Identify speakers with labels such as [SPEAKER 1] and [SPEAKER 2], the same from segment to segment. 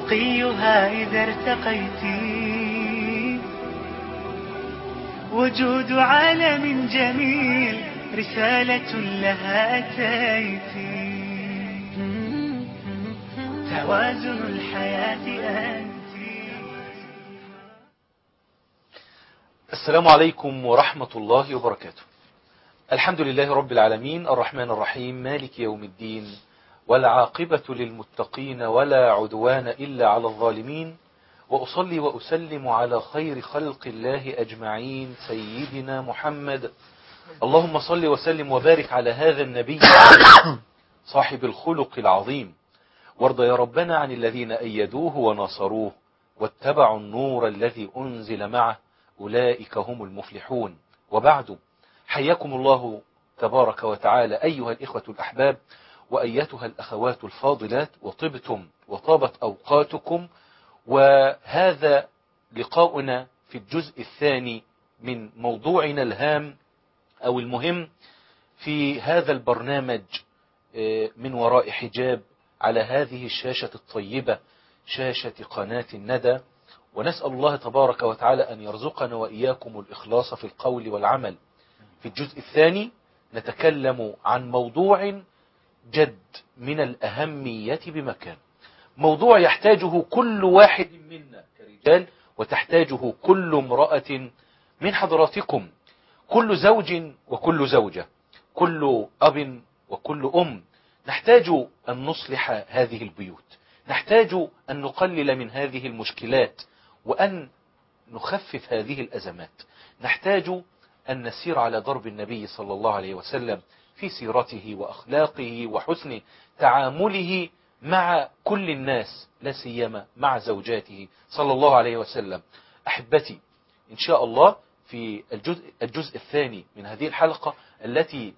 [SPEAKER 1] رقيها إذا ارتقيت وجود عالم جميل رسالة لها أتيت توازن الحياة أنت
[SPEAKER 2] السلام عليكم ورحمة الله وبركاته الحمد لله رب العالمين الرحمن الرحيم مالك يوم الدين والعاقبة للمتقين ولا عدوان إلا على الظالمين وأصلي وأسلم على خير خلق الله أجمعين سيدنا محمد اللهم صل وسلم وبارك على هذا النبي صاحب الخلق العظيم وارض يا ربنا عن الذين أيدوه ونصروه واتبعوا النور الذي أنزل معه أولئك هم المفلحون وبعد حياكم الله تبارك وتعالى أيها الإخوة الأحباب وأيتها الأخوات الفاضلات وطبتم وطابت أوقاتكم وهذا لقاؤنا في الجزء الثاني من موضوعنا الهام أو المهم في هذا البرنامج من وراء حجاب على هذه الشاشة الطيبة شاشة قناة الندى ونسأل الله تبارك وتعالى أن يرزقنا وإياكم الإخلاص في القول والعمل في الجزء الثاني نتكلم عن موضوع جد من الأهمية بمكان موضوع يحتاجه كل واحد منا كرجال وتحتاجه كل امرأة من حضراتكم كل زوج وكل زوجة كل أب وكل أم نحتاج أن نصلح هذه البيوت نحتاج أن نقلل من هذه المشكلات وأن نخفف هذه الأزمات نحتاج أن نسير على ضرب النبي صلى الله عليه وسلم في سيرته وأخلاقه وحسن تعامله مع كل الناس لا سيما مع زوجاته صلى الله عليه وسلم أحبتي إن شاء الله في الجزء, الجزء الثاني من هذه الحلقة التي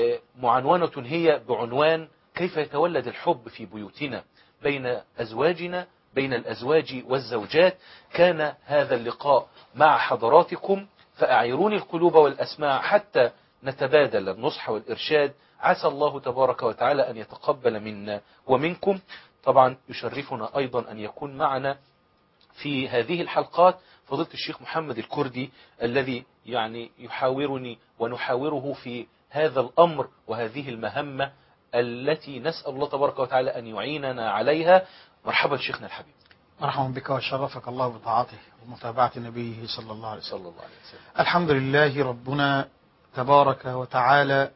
[SPEAKER 2] معنونة هي بعنوان كيف يتولد الحب في بيوتنا بين أزواجنا بين الأزواج والزوجات كان هذا اللقاء مع حضراتكم فأعيروني القلوب والأسماع حتى نتبادل النصح والإرشاد عسى الله تبارك وتعالى أن يتقبل منا ومنكم طبعا يشرفنا أيضا أن يكون معنا في هذه الحلقات فضيلة الشيخ محمد الكردي الذي يعني يحاورني ونحاوره في هذا الأمر وهذه المهمة التي نسأل الله تبارك وتعالى أن يعيننا عليها مرحبا شيخنا الحبيب
[SPEAKER 3] مرحبا بك وشرفك الله بطاعته ومتابعة نبيه صلى الله عليه وسلم
[SPEAKER 2] صلى الله عليه وسلم
[SPEAKER 3] الحمد لله ربنا تبارك وتعالى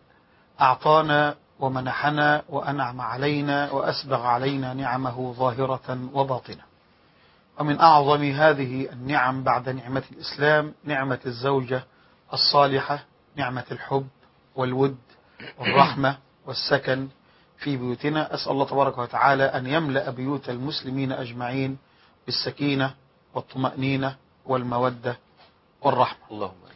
[SPEAKER 3] أعطانا ومنحنا وأنعم علينا وأسبغ علينا نعمه ظاهرة وباطنة ومن أعظم هذه النعم بعد نعمة الإسلام نعمة الزوجة الصالحة نعمة الحب والود والرحمة والسكن في بيوتنا أسأل الله تبارك وتعالى أن يملأ بيوت المسلمين أجمعين بالسكينة والطمأنينة والمودة والرحمة
[SPEAKER 2] اللهم آمين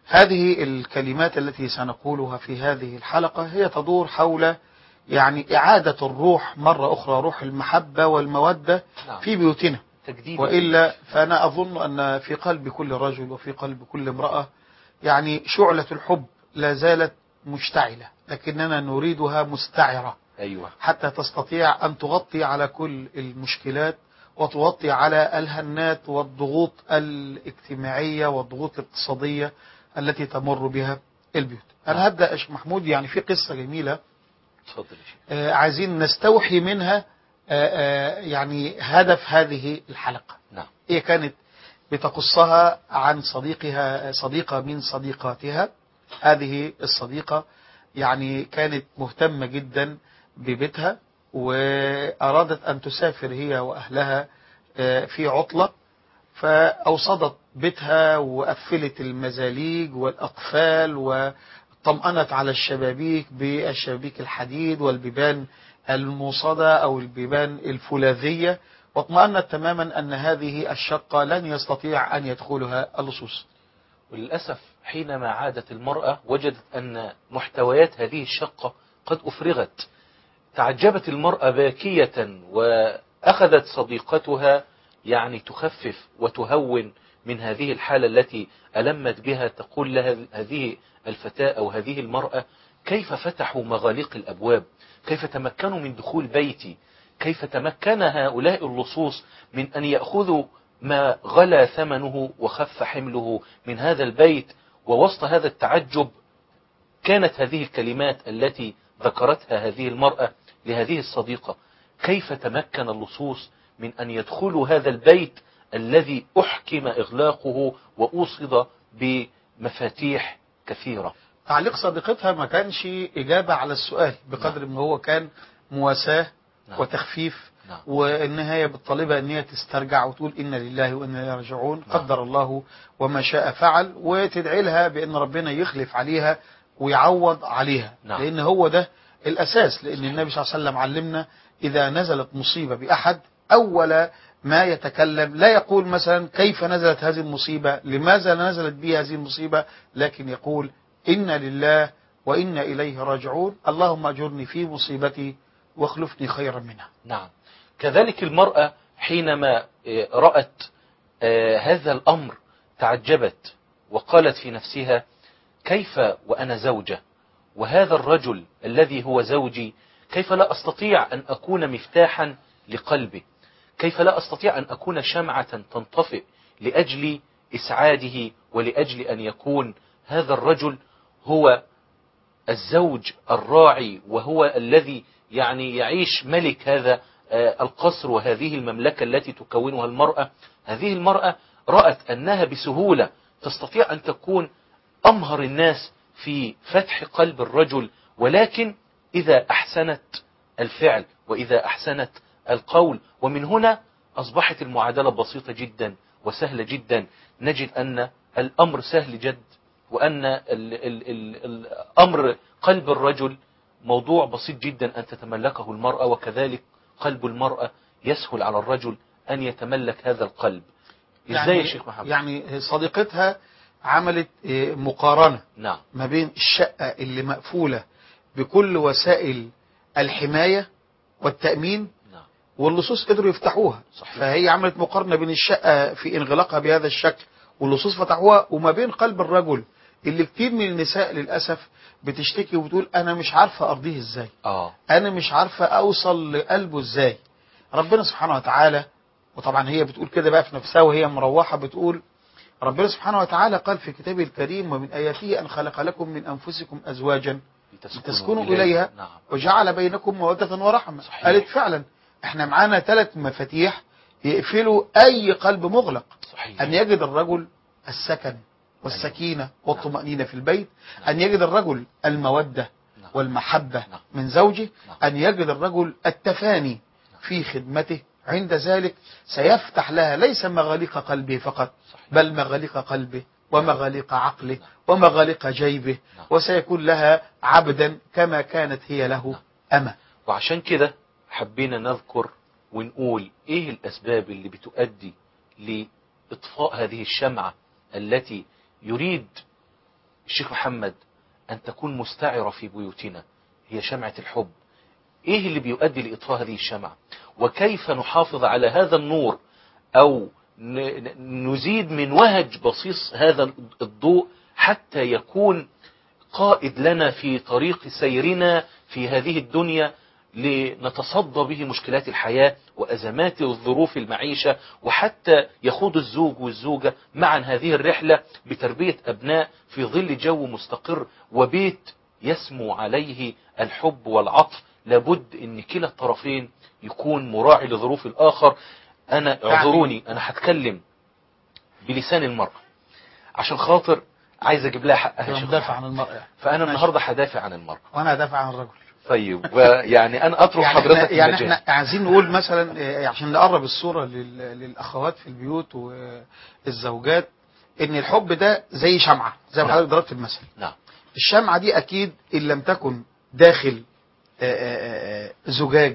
[SPEAKER 3] هذه الكلمات التي سنقولها في هذه الحلقة هي تدور حول يعني إعادة الروح مرة أخرى روح المحبة والمودة
[SPEAKER 2] نعم.
[SPEAKER 3] في بيوتنا
[SPEAKER 2] تجديد
[SPEAKER 3] وإلا فأنا أظن أن في قلب كل رجل وفي قلب كل امرأة يعني شعلة الحب لا زالت مشتعلة لكننا نريدها مستعرة
[SPEAKER 2] أيوة
[SPEAKER 3] حتى تستطيع أن تغطي على كل المشكلات وتغطي على الهنات والضغوط الاجتماعية والضغوط الاقتصادية التي تمر بها البيوت أنا هبدأ يا شيخ محمود يعني في قصة جميلة
[SPEAKER 2] تفضل يا شيخ
[SPEAKER 3] آه، عايزين نستوحي منها آه، آه، يعني هدف هذه الحلقة
[SPEAKER 2] نعم
[SPEAKER 3] هي كانت بتقصها عن صديقها صديقة من صديقاتها هذه الصديقة يعني كانت مهتمة جدا ببيتها وأرادت أن تسافر هي وأهلها آه، في عطلة فأوصدت بيتها وقفلت المزاليج والأقفال وطمأنت على الشبابيك بالشبابيك الحديد والبيبان الموصدة أو البيبان الفولاذية واطمأنت تماما أن هذه الشقة لن يستطيع أن يدخلها اللصوص
[SPEAKER 2] وللأسف حينما عادت المرأة وجدت أن محتويات هذه الشقة قد أفرغت تعجبت المرأة باكية وأخذت صديقتها يعني تخفف وتهون من هذه الحالة التي ألمت بها تقول لها هذه الفتاة أو هذه المرأة كيف فتحوا مغاليق الأبواب كيف تمكنوا من دخول بيتي كيف تمكن هؤلاء اللصوص من أن يأخذوا ما غلى ثمنه وخف حمله من هذا البيت ووسط هذا التعجب كانت هذه الكلمات التي ذكرتها هذه المرأة لهذه الصديقة كيف تمكن اللصوص من أن يدخلوا هذا البيت الذي أحكم إغلاقه وأوصد بمفاتيح كثيرة
[SPEAKER 3] تعليق صديقتها ما كانش إجابة على السؤال بقدر ما هو كان مواساة
[SPEAKER 2] نعم.
[SPEAKER 3] وتخفيف
[SPEAKER 2] نعم.
[SPEAKER 3] وإنها هي بالطالبة إن هي تسترجع وتقول إنا لله وإنا إليه راجعون قدر الله وما شاء فعل وتدعي لها بأن ربنا يخلف عليها ويعوض عليها
[SPEAKER 2] نعم.
[SPEAKER 3] لأن هو ده الأساس لأن النبي صلى الله عليه وسلم علمنا إذا نزلت مصيبة بأحد أول ما يتكلم لا يقول مثلا كيف نزلت هذه المصيبة لماذا نزلت بي هذه المصيبة لكن يقول إنا لله وإنا إليه راجعون اللهم أجرني في مصيبتي واخلفني خيرا منها
[SPEAKER 2] نعم كذلك المرأة حينما آه، رأت آه، هذا الأمر تعجبت وقالت في نفسها كيف وأنا زوجة وهذا الرجل الذي هو زوجي كيف لا أستطيع أن أكون مفتاحا لقلبه كيف لا أستطيع أن أكون شمعة تنطفئ لأجل إسعاده ولأجل أن يكون هذا الرجل هو الزوج الراعي وهو الذي يعني يعيش ملك هذا آه، القصر وهذه المملكة التي تكونها المرأة هذه المرأة رأت أنها بسهولة تستطيع أن تكون أمهر الناس في فتح قلب الرجل ولكن إذا أحسنت الفعل وإذا أحسنت القول ومن هنا أصبحت المعادلة بسيطة جدا وسهلة جدا نجد أن الأمر سهل جد وأن ال ال ال الأمر قلب الرجل موضوع بسيط جدا أن تتملكه المرأة وكذلك قلب المرأة يسهل على الرجل أن يتملك هذا القلب إزاي يا شيخ محمد
[SPEAKER 3] يعني صديقتها عملت آه، مقارنة
[SPEAKER 2] نعم
[SPEAKER 3] ما بين الشقة اللي مقفولة بكل وسائل الحماية والتأمين
[SPEAKER 2] نعم
[SPEAKER 3] واللصوص قدروا يفتحوها
[SPEAKER 2] صحيح.
[SPEAKER 3] فهي عملت مقارنة بين الشقة في انغلاقها بهذا الشكل واللصوص فتحوها وما بين قلب الرجل اللي كتير من النساء للأسف بتشتكي وبتقول أنا مش عارفة أرضيه إزاي
[SPEAKER 2] آه
[SPEAKER 3] أنا مش عارفة أوصل لقلبه إزاي ربنا سبحانه وتعالى وطبعا هي بتقول كده بقى في نفسها وهي مروحة بتقول ربنا سبحانه وتعالى قال في كتابه الكريم ومن آياته أن خلق لكم من أنفسكم أزواجا لتسكنوا إليها
[SPEAKER 2] نعم
[SPEAKER 3] وجعل بينكم مودة ورحمة
[SPEAKER 2] صحيح.
[SPEAKER 3] قالت فعلا احنا معانا ثلاث مفاتيح يقفلوا أي قلب مغلق
[SPEAKER 2] صحيح
[SPEAKER 3] أن يجد الرجل السكن والسكينة والطمأنينة في البيت أن يجد الرجل المودة
[SPEAKER 2] نعم.
[SPEAKER 3] والمحبة
[SPEAKER 2] نعم.
[SPEAKER 3] من زوجه
[SPEAKER 2] نعم.
[SPEAKER 3] أن يجد الرجل التفاني في خدمته عند ذلك سيفتح لها ليس مغاليق قلبه فقط
[SPEAKER 2] صحيح.
[SPEAKER 3] بل مغاليق قلبه ومغاليق عقله ومغاليق جيبه
[SPEAKER 2] نعم.
[SPEAKER 3] وسيكون لها عبدا كما كانت هي له أمة
[SPEAKER 2] وعشان كده حبينا نذكر ونقول ايه الاسباب اللي بتؤدي لاطفاء هذه الشمعة التي يريد الشيخ محمد ان تكون مستعرة في بيوتنا هي شمعة الحب ايه اللي بيؤدي لاطفاء هذه الشمعة وكيف نحافظ على هذا النور او ن- ن- نزيد من وهج بصيص هذا الضوء حتى يكون قائد لنا في طريق سيرنا في هذه الدنيا لنتصدى به مشكلات الحياة وأزمات الظروف المعيشة وحتى يخوض الزوج والزوجة معا هذه الرحلة بتربية أبناء في ظل جو مستقر وبيت يسمو عليه الحب والعطف لابد ان كلا الطرفين يكون مراعي لظروف الآخر أنا اعذروني أنا هتكلم بلسان المرأة عشان خاطر عايز أجيب لها حقها يا شيخ
[SPEAKER 3] مدافع
[SPEAKER 2] محمد.
[SPEAKER 3] عن المرأة
[SPEAKER 2] فأنا
[SPEAKER 3] ماشي.
[SPEAKER 2] النهاردة هدافع عن المرأة
[SPEAKER 3] وأنا أدافع عن الرجل
[SPEAKER 2] طيب ويعني أنا أترك
[SPEAKER 3] يعني
[SPEAKER 2] حضرتك
[SPEAKER 3] احنا, يعني
[SPEAKER 2] المجال.
[SPEAKER 3] احنا عايزين نقول مثلا آه، عشان نقرب الصورة لل- للأخوات في البيوت والزوجات إن الحب ده زي شمعة زي ما
[SPEAKER 2] نعم.
[SPEAKER 3] حضرتك ضربت المثل
[SPEAKER 2] نعم
[SPEAKER 3] الشمعة دي أكيد إن لم تكن داخل آه، آه، آه، زجاج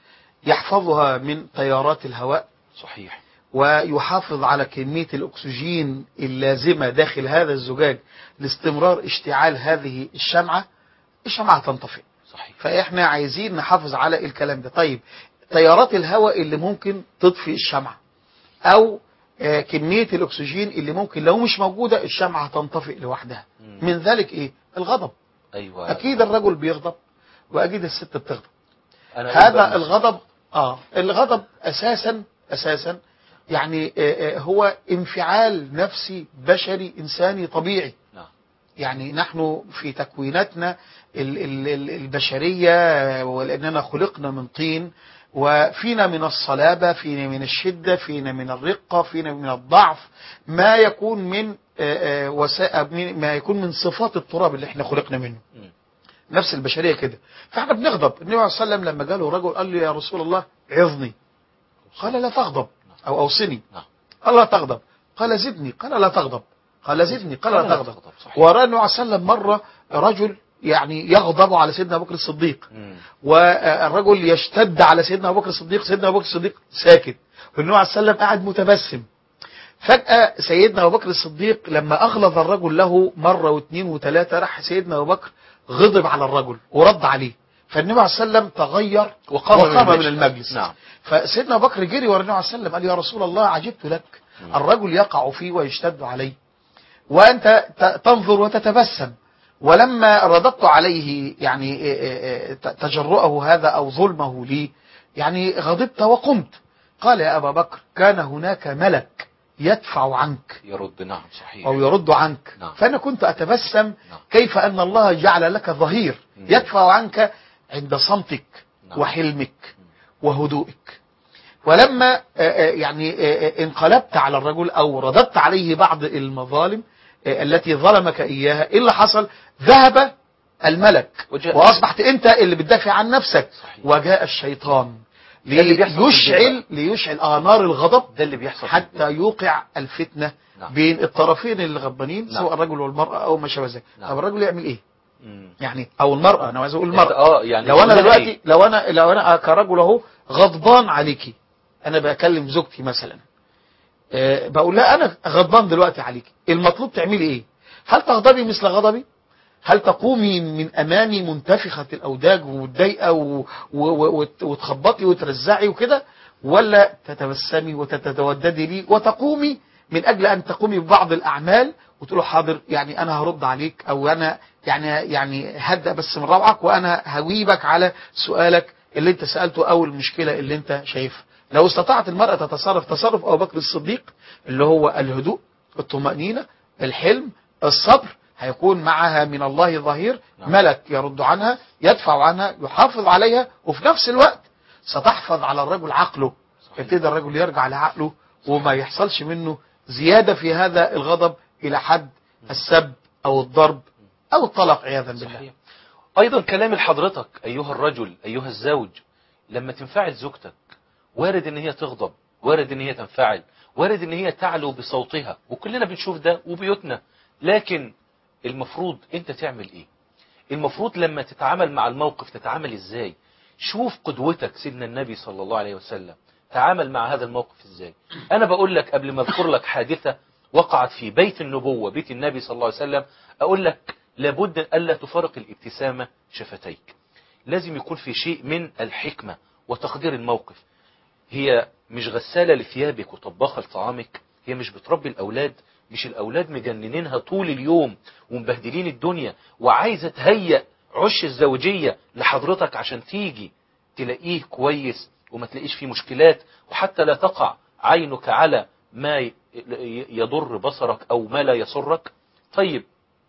[SPEAKER 3] يحفظها من تيارات الهواء
[SPEAKER 2] صحيح
[SPEAKER 3] ويحافظ على كمية الأكسجين اللازمة داخل هذا الزجاج لاستمرار اشتعال هذه الشمعة الشمعة تنطفئ
[SPEAKER 2] صحيح
[SPEAKER 3] فإحنا عايزين نحافظ على الكلام ده طيب تيارات الهواء اللي ممكن تطفي الشمعة أو آه، كمية الأكسجين اللي ممكن لو مش موجودة الشمعة تنطفئ لوحدها
[SPEAKER 2] مم.
[SPEAKER 3] من ذلك إيه الغضب
[SPEAKER 2] أيوة
[SPEAKER 3] أكيد الرجل بيغضب وأكيد الست بتغضب
[SPEAKER 2] أنا
[SPEAKER 3] هذا
[SPEAKER 2] أقول بس-
[SPEAKER 3] الغضب اه الغضب اساسا اساسا يعني آه، آه، هو انفعال نفسي بشري انساني طبيعي
[SPEAKER 2] نعم
[SPEAKER 3] يعني نحن في تكويناتنا ال- ال- ال- البشرية آه، ولأننا خلقنا من طين وفينا من الصلابة فينا من الشدة فينا من الرقة فينا من الضعف ما يكون من آه، آه، وسا- من- ما يكون من صفات التراب اللي احنا خلقنا منه
[SPEAKER 2] مم.
[SPEAKER 3] نفس البشرية كده فاحنا بنغضب النبي عليه الصلاة والسلام لما جاله رجل قال له يا رسول الله عظني قال لا تغضب أو أوصني
[SPEAKER 2] نعم
[SPEAKER 3] قال لا تغضب قال زدني قال لا تغضب قال زدني قال لا
[SPEAKER 2] قال لا
[SPEAKER 3] تغضب
[SPEAKER 2] تغضب، صحيح.
[SPEAKER 3] ورأى النبي عليه الصلاة والسلام مرة رجل يعني يغضب على سيدنا أبو بكر الصديق
[SPEAKER 2] مم.
[SPEAKER 3] والرجل يشتد على سيدنا أبو بكر الصديق سيدنا أبو بكر الصديق ساكت والنبي عليه الصلاة والسلام قاعد متبسم فجأة سيدنا أبو بكر الصديق لما أغلظ الرجل له مرة واثنين وثلاثة راح سيدنا أبو بكر غضب على الرجل ورد عليه فالنبي عليه الصلاة والسلام تغير
[SPEAKER 2] وقام من
[SPEAKER 3] وقام من
[SPEAKER 2] المجلس.
[SPEAKER 3] المجلس
[SPEAKER 2] نعم.
[SPEAKER 3] فسيدنا أبو بكر جري ورا النبي عليه الصلاة والسلام قال يا رسول الله عجبت لك الرجل يقع فيه ويشتد عليه وأنت ت- تنظر وتتبسم ولما رددت عليه يعني إيه إيه إيه ت- تجرؤه هذا أو ظلمه لي يعني غضبت وقمت قال يا أبا بكر كان هناك ملك يدفع عنك
[SPEAKER 2] يرد نعم صحيح
[SPEAKER 3] أو يرد عنك
[SPEAKER 2] نعم.
[SPEAKER 3] فأنا كنت أتبسم
[SPEAKER 2] نعم.
[SPEAKER 3] كيف أن الله جعل لك ظهير
[SPEAKER 2] مم.
[SPEAKER 3] يدفع عنك عند صمتك
[SPEAKER 2] نعم.
[SPEAKER 3] وحلمك وهدوئك ولما آه، آه، يعني آه، آه، انقلبت على الرجل أو رددت عليه بعض المظالم آه، التي ظلمك إياها إيه اللي حصل ذهب الملك
[SPEAKER 2] وجاء-
[SPEAKER 3] وأصبحت أنت اللي بتدافع عن نفسك
[SPEAKER 2] صحيح.
[SPEAKER 3] وجاء الشيطان
[SPEAKER 2] ده اللي بيحصل في
[SPEAKER 3] ليشعل
[SPEAKER 2] البيت
[SPEAKER 3] ليشعل آه نار الغضب
[SPEAKER 2] ده اللي بيحصل في
[SPEAKER 3] حتى
[SPEAKER 2] البيت.
[SPEAKER 3] يوقع الفتنة
[SPEAKER 2] نعم.
[SPEAKER 3] بين الطرفين اللي غضبانين
[SPEAKER 2] نعم.
[SPEAKER 3] سواء الرجل والمرأة أو ما شابه ذلك
[SPEAKER 2] نعم.
[SPEAKER 3] طب الرجل يعمل إيه
[SPEAKER 2] مم.
[SPEAKER 3] يعني أو المرأة أنا عايز أقول
[SPEAKER 2] أنت-
[SPEAKER 3] المرأة
[SPEAKER 2] اه يعني
[SPEAKER 3] لو أنا
[SPEAKER 2] قلنا
[SPEAKER 3] دلوقتي
[SPEAKER 2] إيه؟
[SPEAKER 3] لو أنا لو أنا كرجل أهو غضبان عليكي أنا بكلم زوجتي مثلا آه، بقول لها أنا غضبان دلوقتي عليكي المطلوب تعملي إيه هل تغضبي مثل غضبي هل تقومي من امامي منتفخه الاوداج ومتضايقه و- و- و- وت- وتخبطي وترزعي وكده ولا تتبسمي وتتوددي لي وتقومي من اجل ان تقومي ببعض الاعمال وتقول له حاضر يعني انا هرد عليك او انا يعني يعني هبدا بس من روعك وانا هجيبك على سؤالك اللي انت سالته او المشكله اللي انت شايفها لو استطاعت المراه تتصرف تصرف ابو بكر الصديق اللي هو الهدوء الطمانينه الحلم الصبر هيكون معها من الله ظهير
[SPEAKER 2] نعم.
[SPEAKER 3] ملك يرد عنها يدفع عنها يحافظ عليها وفي نفس الوقت ستحفظ على الرجل عقله
[SPEAKER 2] صحيح.
[SPEAKER 3] يبتدي الرجل يرجع لعقله وما يحصلش منه زيادة في هذا الغضب إلى حد السب أو الضرب أو الطلاق عياذا بالله
[SPEAKER 2] صحيح ايضا كلام لحضرتك ايها الرجل ايها الزوج لما تنفعل زوجتك وارد ان هي تغضب وارد ان هي تنفعل وارد ان هي تعلو بصوتها وكلنا بنشوف ده وبيوتنا لكن المفروض انت تعمل ايه المفروض لما تتعامل مع الموقف تتعامل ازاي شوف قدوتك سيدنا النبي صلى الله عليه وسلم تعامل مع هذا الموقف ازاي انا بقول لك قبل ما اذكر لك حادثة وقعت في بيت النبوة بيت النبي صلى الله عليه وسلم اقول لك لابد الا تفارق الابتسامة شفتيك لازم يكون في شيء من الحكمة وتقدير الموقف هي مش غسالة لثيابك وطباخة لطعامك هي مش بتربي الأولاد مش الأولاد مجننينها طول اليوم ومبهدلين الدنيا وعايزة تهيأ عش الزوجية لحضرتك عشان تيجي تلاقيه كويس وما تلاقيش فيه مشكلات وحتى لا تقع عينك على ما ي- يضر بصرك أو ما لا يسرك طيب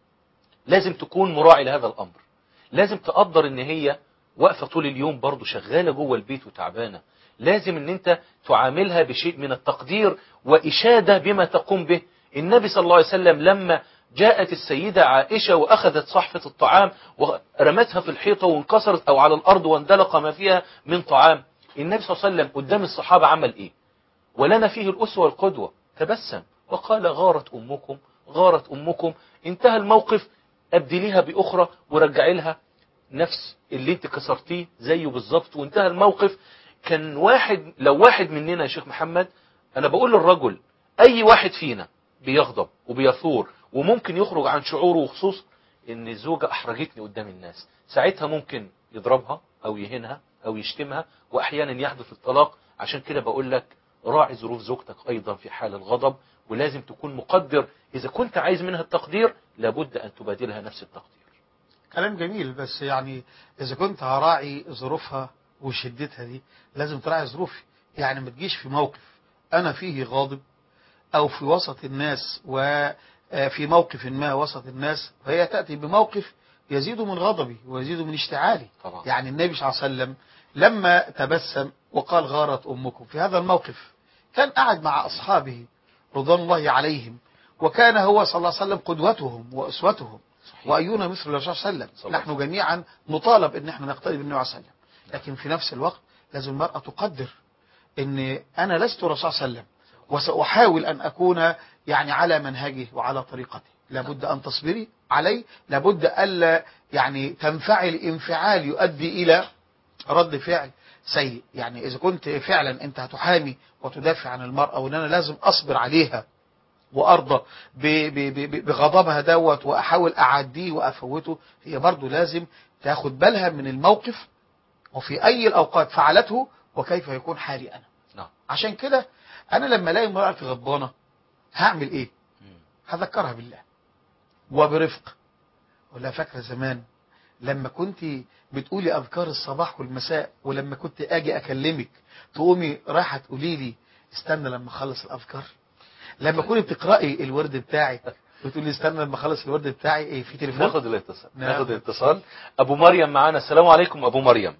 [SPEAKER 2] لازم تكون مراعي لهذا الأمر لازم تقدر ان هي واقفة طول اليوم برضو شغالة جوه البيت وتعبانة لازم ان انت تعاملها بشيء من التقدير وإشادة بما تقوم به النبي صلى الله عليه وسلم لما جاءت السيدة عائشة وأخذت صحفة الطعام ورمتها في الحيطة وانكسرت أو على الأرض واندلق ما فيها من طعام النبي صلى الله عليه وسلم قدام الصحابة عمل إيه ولنا فيه الأسوة والقدوة تبسم وقال غارت أمكم غارت أمكم انتهى الموقف أبدليها بأخرى ورجعي لها نفس اللي انت كسرتيه زيه بالظبط وانتهى الموقف كان واحد لو واحد مننا يا شيخ محمد انا بقول للرجل اي واحد فينا بيغضب وبيثور وممكن يخرج عن شعوره وخصوص ان الزوجة احرجتني قدام الناس ساعتها ممكن يضربها او يهينها او يشتمها واحيانا يحدث الطلاق عشان كده بقول لك راعي ظروف زوجتك ايضا في حال الغضب ولازم تكون مقدر اذا كنت عايز منها التقدير لابد ان تبادلها نفس التقدير
[SPEAKER 3] كلام جميل بس يعني إذا كنت هراعي ظروفها وشدتها دي لازم تراعي ظروفي يعني ما تجيش في موقف انا فيه غاضب او في وسط الناس وفي موقف ما وسط الناس فهي تأتي بموقف يزيد من غضبي ويزيد من اشتعالي
[SPEAKER 2] طبعا
[SPEAKER 3] يعني النبي صلى الله عليه وسلم لما تبسم وقال غارت أمكم في هذا الموقف كان قاعد مع أصحابه رضوان الله عليهم وكان هو صلى الله عليه وسلم قدوتهم وأسوتهم
[SPEAKER 2] صحيح
[SPEAKER 3] وأيونا مثل الرسول صلى الله عليه
[SPEAKER 2] صلى
[SPEAKER 3] وسلم
[SPEAKER 2] الله
[SPEAKER 3] نحن جميعا نطالب ان احنا نقتدي بالنبي صلى الله عليه وسلم لكن في نفس الوقت لازم المرأة تقدر ان انا لست رسول صلى الله عليه وسلم وسأحاول ان اكون يعني على منهجه وعلى طريقته لابد ان تصبري علي لابد الا يعني تنفعل انفعال يؤدي الى رد فعل سيء يعني اذا كنت فعلا انت هتحامي وتدافع عن المرأة وان انا لازم اصبر عليها وارضى ب- ب- ب- بغضبها دوت واحاول اعديه وافوته هي برضو لازم تاخد بالها من الموقف وفي اي الاوقات فعلته وكيف يكون حالي انا
[SPEAKER 2] نعم
[SPEAKER 3] عشان كده انا لما الاقي امرأة غضبانة هعمل ايه
[SPEAKER 2] مم.
[SPEAKER 3] هذكرها بالله وبرفق ولا فاكرة زمان لما كنت بتقولي أذكار الصباح والمساء ولما كنت أجي أكلمك تقومي رايحة تقولي لي استنى لما أخلص الأذكار لما كنت بتقرأي الورد بتاعك بتقولي استنى لما أخلص الورد بتاعي إيه في تليفون
[SPEAKER 2] ناخد الاتصال
[SPEAKER 3] نعم.
[SPEAKER 2] ناخد الاتصال ابو مريم معانا السلام عليكم ابو مريم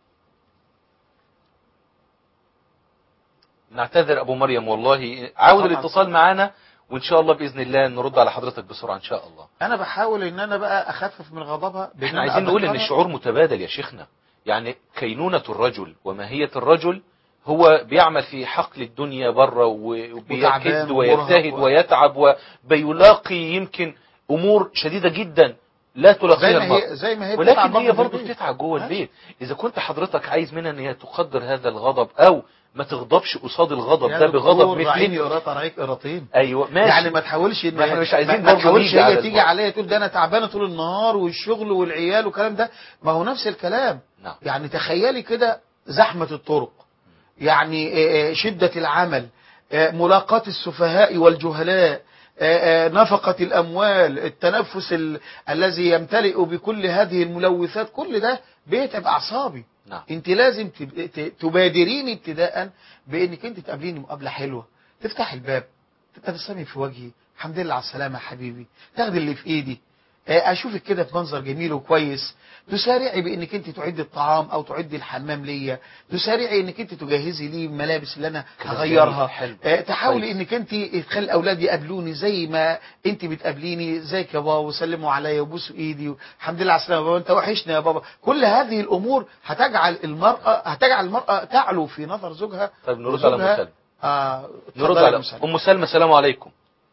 [SPEAKER 2] نعتذر ابو مريم والله عاود
[SPEAKER 3] طبعاً.
[SPEAKER 2] الاتصال معانا وان شاء الله باذن الله نرد على حضرتك بسرعه ان شاء الله
[SPEAKER 3] أنا بحاول إن أنا بقى أخفف من غضبها بإن
[SPEAKER 2] احنا
[SPEAKER 3] أنا
[SPEAKER 2] عايزين نقول ان
[SPEAKER 3] أذكرها.
[SPEAKER 2] الشعور متبادل يا شيخنا يعني كينونة الرجل وماهية الرجل هو بيعمل في حقل الدنيا بره وبيكد
[SPEAKER 3] وتعبان
[SPEAKER 2] ويجتهد
[SPEAKER 3] ومرهق و-
[SPEAKER 2] ويتعب وبيلاقي يمكن امور شديدة جدا لا
[SPEAKER 3] زي
[SPEAKER 2] تلاقيها
[SPEAKER 3] ما
[SPEAKER 2] المرأة
[SPEAKER 3] هي زي ما هي
[SPEAKER 2] ولكن
[SPEAKER 3] بتتعب
[SPEAKER 2] هي
[SPEAKER 3] برضه في
[SPEAKER 2] برضه
[SPEAKER 3] البيت.
[SPEAKER 2] بتتعب جوه
[SPEAKER 3] ماشي.
[SPEAKER 2] البيت اذا كنت حضرتك عايز منها ان هي تقدر هذا الغضب او ما تغضبش قصاد الغضب
[SPEAKER 3] يا
[SPEAKER 2] ده بغضب
[SPEAKER 3] دكتور، راعيني
[SPEAKER 2] مثلي
[SPEAKER 3] قراط راعيك قراطين
[SPEAKER 2] ايوه ماشي
[SPEAKER 3] يعني ما تحاولش ان
[SPEAKER 2] ما احنا مش عايزين
[SPEAKER 3] ما- ما
[SPEAKER 2] برضه
[SPEAKER 3] تحاولش
[SPEAKER 2] نيجي على
[SPEAKER 3] هي تيجي
[SPEAKER 2] المرأة.
[SPEAKER 3] عليا تقول ده انا تعبانه طول النهار والشغل والعيال والكلام ده ما هو نفس الكلام
[SPEAKER 2] نعم
[SPEAKER 3] يعني تخيلي كده زحمه الطرق يعني آه، آه، شده العمل آه، ملاقاة السفهاء والجهلاء آه، آه، نفقة الأموال التنفس ال... الذي يمتلئ بكل هذه الملوثات كل ده بيتعب أعصابي
[SPEAKER 2] نعم
[SPEAKER 3] انت لازم تب- ت- تبادريني ابتداء بانك انت تقابليني مقابله حلوه تفتح الباب تبتسمي في وجهي الحمد لله على السلامه يا حبيبي تاخدي اللي في ايدي آه، اشوفك كده في منظر جميل وكويس تسارعي بانك انت تعدي الطعام او تعدي الحمام ليا تسارعي انك انت تجهزي لي الملابس اللي انا
[SPEAKER 2] كلام
[SPEAKER 3] هغيرها
[SPEAKER 2] جميل، حلو.
[SPEAKER 3] آه، تحاولي
[SPEAKER 2] كويس.
[SPEAKER 3] انك انت تخلي الاولاد يقابلوني زي ما انت بتقابليني ازيك يا بابا وسلموا عليا وبوسوا ايدي الحمد لله على السلامه يا بابا انت وحشنا يا بابا كل هذه الامور هتجعل المراه هتجعل المراه تعلو في نظر زوجها
[SPEAKER 2] طيب نرد على ام
[SPEAKER 3] وزوجها-
[SPEAKER 2] سلمى
[SPEAKER 3] آه
[SPEAKER 2] نرد
[SPEAKER 3] اتفضلي يا
[SPEAKER 2] على
[SPEAKER 3] أم سلمى.
[SPEAKER 2] ام سلمى السلام عليكم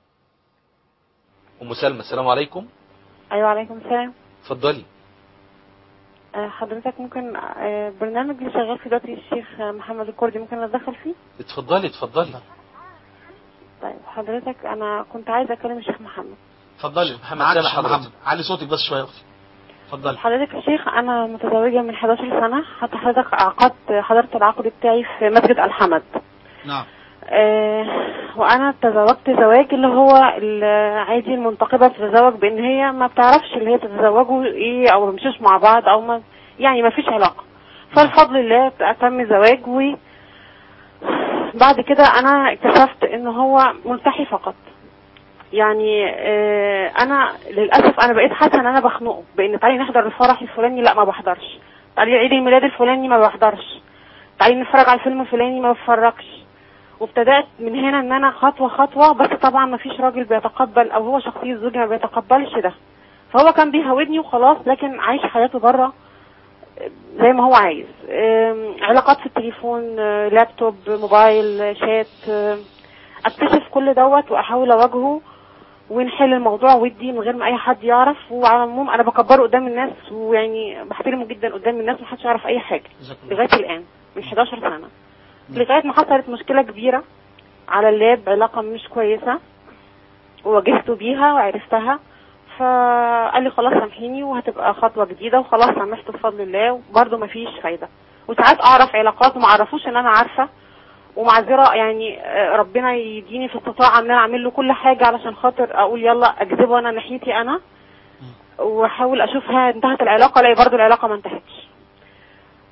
[SPEAKER 2] ام سلمى السلام عليكم
[SPEAKER 4] ايوه عليكم السلام
[SPEAKER 2] اتفضلي
[SPEAKER 4] آه، حضرتك ممكن آه، برنامج اللي شغال في دلوقتي الشيخ آه، محمد الكردي ممكن اتدخل فيه
[SPEAKER 2] اتفضلي اتفضلي
[SPEAKER 4] طيب حضرتك انا كنت عايزه اكلم الشيخ محمد
[SPEAKER 3] اتفضلي
[SPEAKER 2] محمد
[SPEAKER 3] معاك
[SPEAKER 2] سامع
[SPEAKER 3] يا
[SPEAKER 2] حضرتك.
[SPEAKER 3] محمد علي صوتك بس شويه يا اختي اتفضلي
[SPEAKER 4] حضرتك يا شيخ انا متزوجه من 11 سنه حتى حضرتك عقدت حضرت العقد بتاعي في مسجد الحمد
[SPEAKER 3] نعم
[SPEAKER 4] آه، وانا تزوجت زواج اللي هو العادي المنتقبه بتتزوج بان هي ما بتعرفش اللي هي تتزوجوا ايه او ما يمشوش مع بعض او ما يعني ما فيش علاقه فالفضل الله تم زواج و بعد كده انا اكتشفت ان هو ملتحي فقط يعني آه، انا للاسف انا بقيت حاسه ان انا بخنقه بان تعالي نحضر الفرح الفلاني لا ما بحضرش تعالي عيد الميلاد الفلاني ما بحضرش تعالي نتفرج على الفيلم الفلاني ما بتفرجش وابتدات من هنا ان انا خطوه خطوه بس طبعا ما فيش راجل بيتقبل او هو شخصيه زوجي ما بيتقبلش ده فهو كان بيهودني وخلاص لكن عايش حياته بره زي ما هو عايز أم، علاقات في التليفون أه، لابتوب موبايل أه، شات أه، اكتشف كل دوت واحاول اواجهه ونحل الموضوع ودي من غير ما اي حد يعرف وعلى العموم انا بكبره قدام الناس ويعني بحترمه جدا قدام الناس محدش يعرف اي حاجه
[SPEAKER 3] جزاك الله
[SPEAKER 4] لغايه الان من 11 سنه لغايه ما حصلت مشكله كبيره على اللاب علاقه مش كويسه وواجهته بيها وعرفتها فقال لي خلاص سامحيني وهتبقى خطوه جديده وخلاص سامحته بفضل الله وبرده مفيش فايده وساعات اعرف علاقات وما اعرفوش ان انا عارفه ومعذره يعني آه، ربنا يديني في استطاعه ان انا اعمل له كل حاجه علشان خاطر اقول يلا اجذبه انا ناحيتي انا واحاول اشوفها انتهت العلاقه الاقي برضه العلاقه ما انتهتش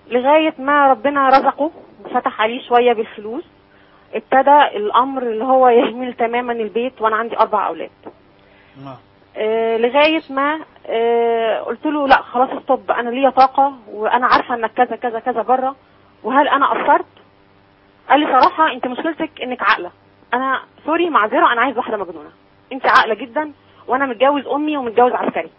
[SPEAKER 4] لغاية ما ربنا رزقه وفتح عليه شوية بالفلوس ابتدى الأمر اللي هو يهمل تماما البيت وأنا عندي أربع أولاد
[SPEAKER 3] نعم
[SPEAKER 4] آه، لغايه ما آه، قلت له لا خلاص استوب انا ليا طاقه وانا عارفه انك كذا كذا كذا بره وهل انا قصرت قال لي صراحه انت مشكلتك انك عاقله انا سوري معذره انا عايز واحده مجنونه انت عاقله جدا وانا متجوز امي ومتجوز عسكري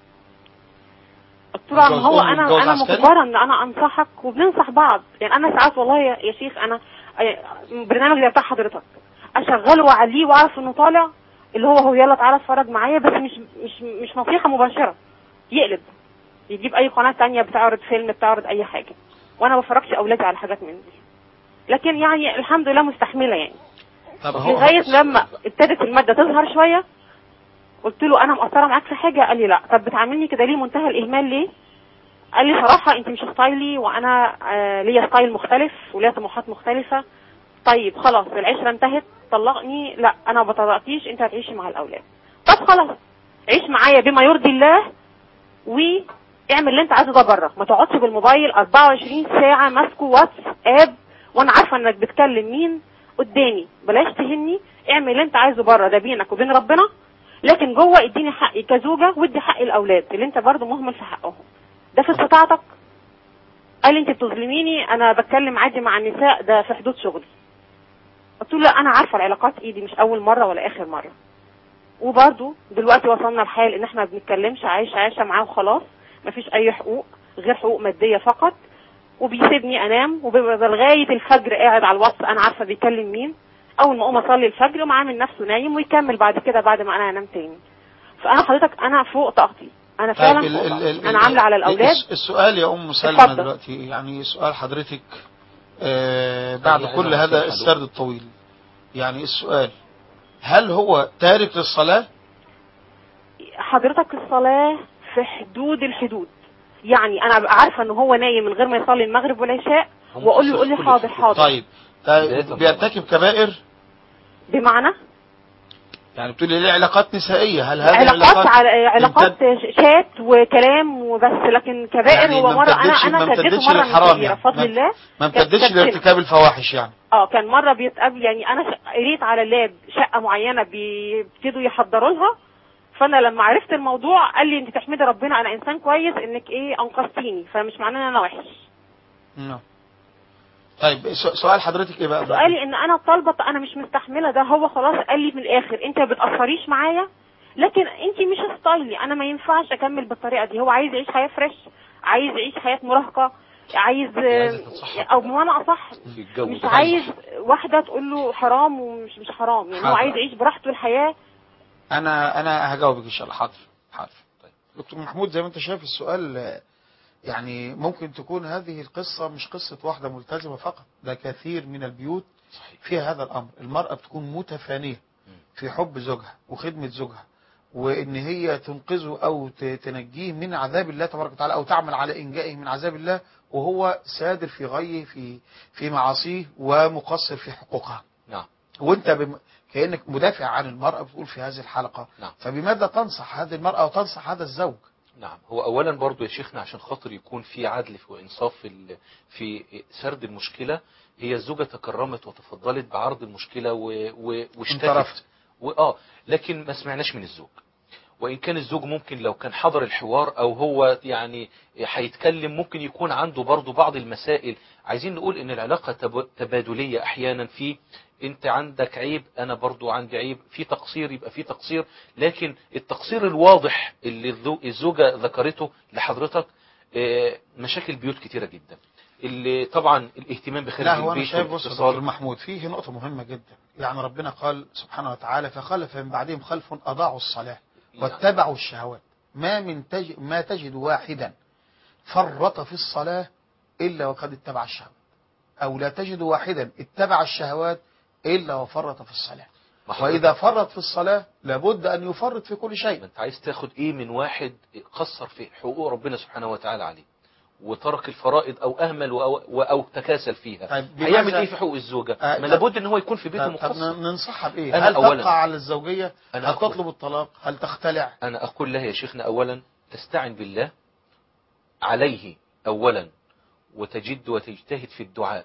[SPEAKER 4] قلت له
[SPEAKER 3] متجوز
[SPEAKER 4] هو
[SPEAKER 3] أمي
[SPEAKER 4] انا
[SPEAKER 3] ومتجوز
[SPEAKER 4] انا
[SPEAKER 3] عسكري؟
[SPEAKER 4] مجبره ان انا انصحك وبننصح بعض يعني انا ساعات والله يا يا شيخ انا آه، برنامج زي بتاع حضرتك اشغله واعليه واعرف انه طالع اللي هو هو يلا تعالى اتفرج معايا بس مش مش مش نصيحه مباشره يقلب يجيب اي قناه تانية بتعرض فيلم بتعرض اي حاجه وانا ما بفرجش اولادي على حاجات من دي لكن يعني الحمد لله مستحمله يعني
[SPEAKER 3] طب هو
[SPEAKER 4] لغايه لما ابتدت الماده تظهر شويه قلت له انا مقصره معاك في حاجه قال لي لا طب بتعاملني كده ليه منتهى الاهمال ليه قال لي صراحه انت مش ستايلي وانا آه ليا ستايل مختلف وليا طموحات مختلفه طيب خلاص العشره انتهت طلقني لا انا ما بطلقكيش انت هتعيشي مع الاولاد طب خلاص عيش معايا بما يرضي الله واعمل اللي انت عايزه ده بره ما تقعدش بالموبايل 24 ساعه ماسكه واتس اب وانا عارفه انك بتكلم مين قدامي بلاش تهني اعمل اللي انت عايزه بره ده بينك وبين ربنا لكن جوه اديني حقي كزوجه وادي حق الاولاد اللي انت برضو مهمل في حقهم ده في استطاعتك قال لي انت بتظلميني انا بتكلم عادي مع النساء ده في حدود شغلي قلت له لا انا عارفه العلاقات ايدي مش اول مره ولا اخر مره وبرضو دلوقتي وصلنا لحال ان احنا ما بنتكلمش عايش عايشه معاه وخلاص مفيش اي حقوق غير حقوق ماديه فقط وبيسيبني انام وبيبقى لغايه الفجر قاعد على الواتس انا عارفه بيكلم مين اول ما اقوم اصلي الفجر يقوم عامل نفسه نايم ويكمل بعد كده بعد ما انا انام تاني فانا حضرتك انا فوق طاقتي انا فعلا
[SPEAKER 3] طيب ال-
[SPEAKER 4] فوق
[SPEAKER 3] ال-
[SPEAKER 4] طاقتي.
[SPEAKER 3] ال-
[SPEAKER 4] انا عامله على الاولاد
[SPEAKER 3] الس- السؤال يا ام سلمى
[SPEAKER 4] اتفضل.
[SPEAKER 3] دلوقتي يعني سؤال حضرتك آه بعد
[SPEAKER 2] يعني
[SPEAKER 3] كل
[SPEAKER 2] عايز
[SPEAKER 3] هذا
[SPEAKER 2] أعرف
[SPEAKER 3] السرد الطويل يعني السؤال هل هو تارك للصلاة
[SPEAKER 4] حضرتك الصلاة في حدود الحدود يعني انا ابقى عارفه ان هو نايم من غير ما يصلي المغرب والعشاء
[SPEAKER 2] هم
[SPEAKER 4] واقول له
[SPEAKER 2] مقصر
[SPEAKER 4] يقول لي
[SPEAKER 2] في كل
[SPEAKER 4] حاضر
[SPEAKER 2] الحدود.
[SPEAKER 4] حاضر
[SPEAKER 3] طيب
[SPEAKER 2] بداية
[SPEAKER 3] طيب بيرتكب كبائر
[SPEAKER 4] بمعنى
[SPEAKER 3] يعني بتقولي ليه علاقات نسائية هل هذه
[SPEAKER 4] علاقات على علاقات
[SPEAKER 3] تمتد-
[SPEAKER 4] شات وكلام وبس لكن كبائر
[SPEAKER 3] يعني
[SPEAKER 4] هو
[SPEAKER 3] ما
[SPEAKER 4] مره انا
[SPEAKER 3] امتدتش-
[SPEAKER 4] انا
[SPEAKER 3] ما
[SPEAKER 4] سددته
[SPEAKER 3] امتدتش
[SPEAKER 4] مره من
[SPEAKER 3] للحرام
[SPEAKER 4] كبيره
[SPEAKER 3] يعني.
[SPEAKER 4] بفضل
[SPEAKER 3] ما-
[SPEAKER 4] الله
[SPEAKER 3] ما
[SPEAKER 4] كانت
[SPEAKER 3] امتدتش
[SPEAKER 4] سبتنا.
[SPEAKER 3] لارتكاب الفواحش يعني
[SPEAKER 4] اه كان مره بيتقابل يعني انا ش- قريت على اللاب شقه معينه بيبتدوا يحضروا لها فانا لما عرفت الموضوع قال لي انت تحمدي ربنا انا انسان كويس انك ايه انقذتيني فمش معناه ان انا وحش
[SPEAKER 3] نعم طيب س- سؤال حضرتك ايه بقى
[SPEAKER 4] سؤالي ان انا طالبه انا مش مستحمله ده هو خلاص قال لي من الاخر انت ما بتاثريش معايا لكن انت مش ستايلي انا ما ينفعش اكمل بالطريقه دي هو عايز يعيش حياه فريش عايز يعيش حياه مراهقه عايز
[SPEAKER 2] عايزة تتصحح.
[SPEAKER 4] او بمعنى اصح
[SPEAKER 2] في الجو
[SPEAKER 4] مش
[SPEAKER 2] ده.
[SPEAKER 4] عايز واحده تقول له حرام ومش مش حرام يعني هو
[SPEAKER 3] حاضر.
[SPEAKER 4] عايز يعيش براحته الحياه
[SPEAKER 3] انا انا هجاوبك ان شاء الله حاضر حاضر طيب دكتور محمود زي ما انت شايف السؤال آه، يعني ممكن تكون هذه القصة مش قصة واحدة ملتزمة فقط ده كثير من البيوت
[SPEAKER 2] صحيح
[SPEAKER 3] فيها هذا الأمر المرأة بتكون متفانية في حب زوجها وخدمة زوجها وإن هي تنقذه أو ت- تنجيه من عذاب الله تبارك وتعالى أو تعمل على إنجائه من عذاب الله وهو سادر في غيه في في معاصيه ومقصر في حقوقها
[SPEAKER 2] نعم
[SPEAKER 3] وانت بم... كانك مدافع عن المراه بتقول في هذه الحلقه
[SPEAKER 2] نعم.
[SPEAKER 3] فبماذا تنصح هذه المراه وتنصح هذا الزوج
[SPEAKER 2] نعم هو اولا برضو يا شيخنا عشان خاطر يكون في عدل وانصاف في ال- في سرد المشكله هي الزوجه تكرمت وتفضلت بعرض المشكله و... و... واشتكت
[SPEAKER 3] انطرفت.
[SPEAKER 2] واه لكن ما سمعناش من الزوج وان كان الزوج ممكن لو كان حضر الحوار او هو يعني هيتكلم ممكن يكون عنده برضو بعض المسائل عايزين نقول ان العلاقه تب... تبادليه احيانا في انت عندك عيب انا برضو عندي عيب في تقصير يبقى في تقصير لكن التقصير الواضح اللي الزو- الزوجة ذكرته لحضرتك آه، مشاكل بيوت كتيرة جدا اللي طبعا الاهتمام بخارج
[SPEAKER 3] لا هو انا
[SPEAKER 2] البيت
[SPEAKER 3] شايف بص يا دكتور
[SPEAKER 2] والاتصال
[SPEAKER 3] محمود فيه نقطه مهمه جدا يعني ربنا قال سبحانه وتعالى فخلف من بعدهم خلف اضاعوا الصلاه واتبعوا الشهوات ما من تج... ما تجد واحدا فرط في الصلاه الا وقد اتبع الشهوات او لا تجد واحدا اتبع الشهوات الا وفرط في الصلاه
[SPEAKER 2] ما حضرتك-
[SPEAKER 3] واذا فرط في الصلاه لابد ان يفرط في كل
[SPEAKER 2] ما
[SPEAKER 3] شيء
[SPEAKER 2] انت عايز تاخد ايه من واحد قصر في حقوق ربنا سبحانه وتعالى عليه وترك الفرائض او اهمل او, أو تكاسل فيها
[SPEAKER 3] طيب بماذا-
[SPEAKER 2] هيعمل ايه في حقوق الزوجة
[SPEAKER 3] آه،
[SPEAKER 2] ما
[SPEAKER 3] طب-
[SPEAKER 2] لابد ان هو يكون في بيته
[SPEAKER 3] طب, طب
[SPEAKER 2] مقصر
[SPEAKER 3] ننصحها بايه
[SPEAKER 2] أنا
[SPEAKER 3] هل
[SPEAKER 2] أولاً-
[SPEAKER 3] تقع على الزوجيه
[SPEAKER 2] أنا
[SPEAKER 3] هل
[SPEAKER 2] أقول-
[SPEAKER 3] تطلب الطلاق هل تختلع
[SPEAKER 2] أنا أقول لها يا شيخنا أولا تستعن بالله عليه أولا وتجد وتجتهد في الدعاء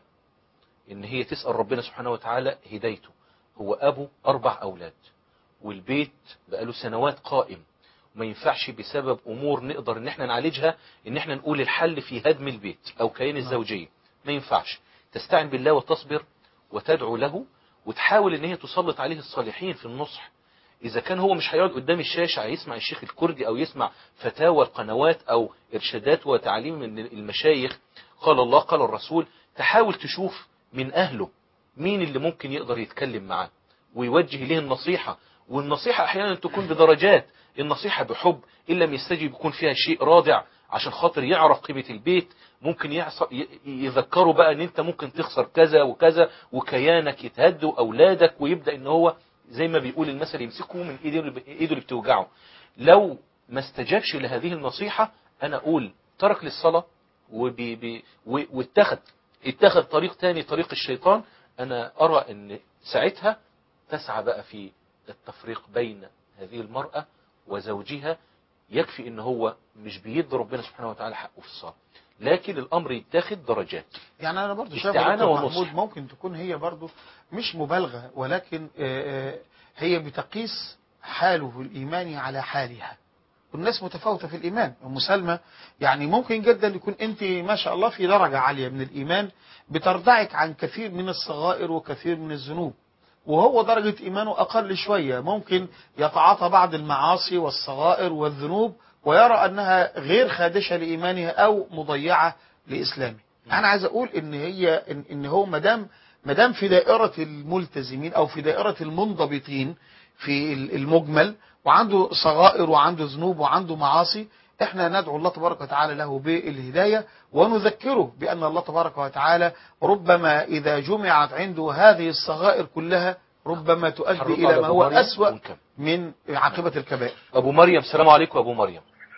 [SPEAKER 2] ان هي تسأل ربنا سبحانه وتعالى هدايته هو ابو اربع اولاد والبيت بقاله سنوات قائم ما ينفعش بسبب امور نقدر ان احنا نعالجها ان احنا نقول الحل في هدم البيت او كيان الزوجية ما ينفعش تستعن بالله وتصبر وتدعو له وتحاول ان هي تسلط عليه الصالحين في النصح اذا كان هو مش هيقعد قدام الشاشة هيسمع الشيخ الكردي او يسمع فتاوى القنوات او ارشادات وتعليم من المشايخ قال الله قال الرسول تحاول تشوف من اهله مين اللي ممكن يقدر يتكلم معاه ويوجه ليه النصيحة والنصيحة احيانا تكون بدرجات النصيحة بحب ان لم يستجب يكون فيها شيء رادع عشان خاطر يعرف قيمة البيت ممكن يعص- ي- يذكره بقى ان انت ممكن تخسر كذا وكذا وكيانك يتهد واولادك ويبدأ ان هو زي ما بيقول المثل يمسكه من ايده اللي ب- ايده اللي بتوجعه لو ما استجابش لهذه النصيحة انا اقول ترك للصلاة وبي بي و- واتخذ اتخذ طريق تاني طريق الشيطان انا ارى ان ساعتها تسعى بقى في التفريق بين هذه المرأة وزوجها يكفي ان هو مش بيدي ربنا سبحانه وتعالى حقه في الصلاة لكن الامر يتاخد درجات
[SPEAKER 3] يعني انا برضو شايف
[SPEAKER 2] استعانة
[SPEAKER 3] دكتور
[SPEAKER 2] ونصح.
[SPEAKER 3] محمود ممكن تكون هي برضو مش مبالغه ولكن آه، آه، هي بتقيس حاله الايماني على حالها والناس متفاوته في الايمان ام سلمى يعني ممكن جدا يكون انت ما شاء الله في درجه عاليه من الايمان بترضعك عن كثير من الصغائر وكثير من الذنوب وهو درجة إيمانه أقل شوية ممكن يتعاطى بعض المعاصي والصغائر والذنوب ويرى أنها غير خادشة لإيمانها أو مضيعة لإسلامه أنا عايز أقول إن هي إن, إن هو مدام مدام في دائرة الملتزمين أو في دائرة المنضبطين في ال- المجمل وعنده صغائر وعنده ذنوب وعنده معاصي احنا ندعو الله تبارك وتعالى له بالهداية ونذكره بأن الله تبارك وتعالى ربما إذا جمعت عنده هذه الصغائر كلها ربما تؤدي
[SPEAKER 2] حرص
[SPEAKER 3] إلى
[SPEAKER 2] على
[SPEAKER 3] ما
[SPEAKER 2] أبو
[SPEAKER 3] هو
[SPEAKER 2] مريم
[SPEAKER 3] أسوأ
[SPEAKER 2] ونكمل.
[SPEAKER 3] من عاقبة الكبائر
[SPEAKER 2] ابو مريم السلام عليكم ابو مريم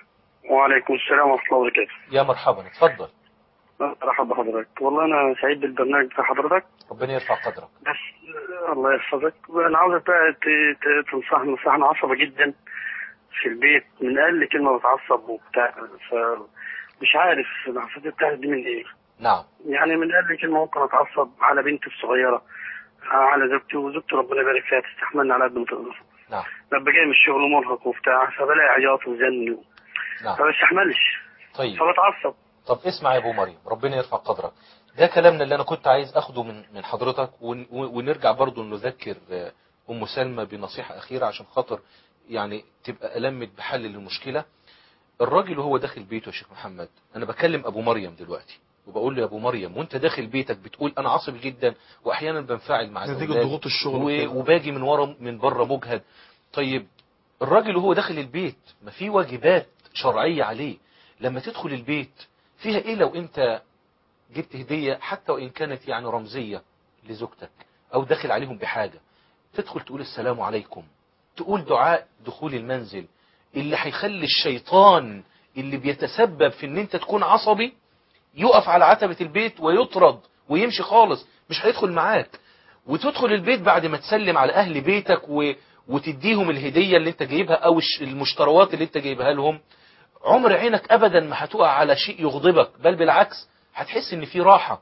[SPEAKER 5] وعليكم السلام ورحمة الله وبركاته
[SPEAKER 2] يا مرحبا اتفضل
[SPEAKER 5] مرحبا بحضرتك والله أنا سعيد بالبرنامج بتاع حضرتك
[SPEAKER 2] ربنا يرفع قدرك
[SPEAKER 5] بس آه، الله يحفظك أنا عاوزك بقى ت- ت- تنصحني نصيحة أنا عصبي جدا في البيت من أقل كلمة بتعصب وبتاع فمش عارف العصبية بتاعتي دي من إيه
[SPEAKER 2] نعم
[SPEAKER 5] يعني من أقل كلمة ممكن أتعصب على بنتي الصغيرة آه، على زوجتي وزوجتي ربنا يبارك فيها تستحملني على قد ما تقدر
[SPEAKER 2] نعم
[SPEAKER 5] ببقى جاي من الشغل مرهق وبتاع فبلاقي عياط وزن
[SPEAKER 2] نعم
[SPEAKER 5] فما بستحملش
[SPEAKER 2] طيب
[SPEAKER 5] فبتعصب
[SPEAKER 2] طب اسمع يا ابو مريم ربنا يرفع قدرك ده كلامنا اللي انا كنت عايز اخده من من حضرتك ون- ونرجع برضو نذكر آه، ام سلمى بنصيحة اخيرة عشان خاطر يعني تبقى ألمت بحل للمشكلة الراجل وهو داخل بيته يا شيخ محمد انا بكلم ابو مريم دلوقتي وبقول له يا ابو مريم وانت داخل بيتك بتقول انا عصبي جدا واحيانا بنفعل مع
[SPEAKER 3] نتيجة
[SPEAKER 2] الأولاد
[SPEAKER 3] ضغوط الشغل
[SPEAKER 2] و-
[SPEAKER 3] وكده.
[SPEAKER 2] وباجي من ورا من بره مجهد طيب الراجل وهو داخل البيت ما في واجبات شرعية عليه لما تدخل البيت فيها ايه لو انت جبت هدية حتى وان كانت يعني رمزية لزوجتك او داخل عليهم بحاجة تدخل تقول السلام عليكم تقول دعاء دخول المنزل اللي هيخلي الشيطان اللي بيتسبب في ان انت تكون عصبي يقف على عتبة البيت ويطرد ويمشي خالص مش هيدخل معاك وتدخل البيت بعد ما تسلم على اهل بيتك و... وتديهم الهدية اللي انت جايبها او الش- المشتروات اللي انت جايبها لهم عمر عينك ابدا ما هتقع على شيء يغضبك بل بالعكس هتحس ان في راحة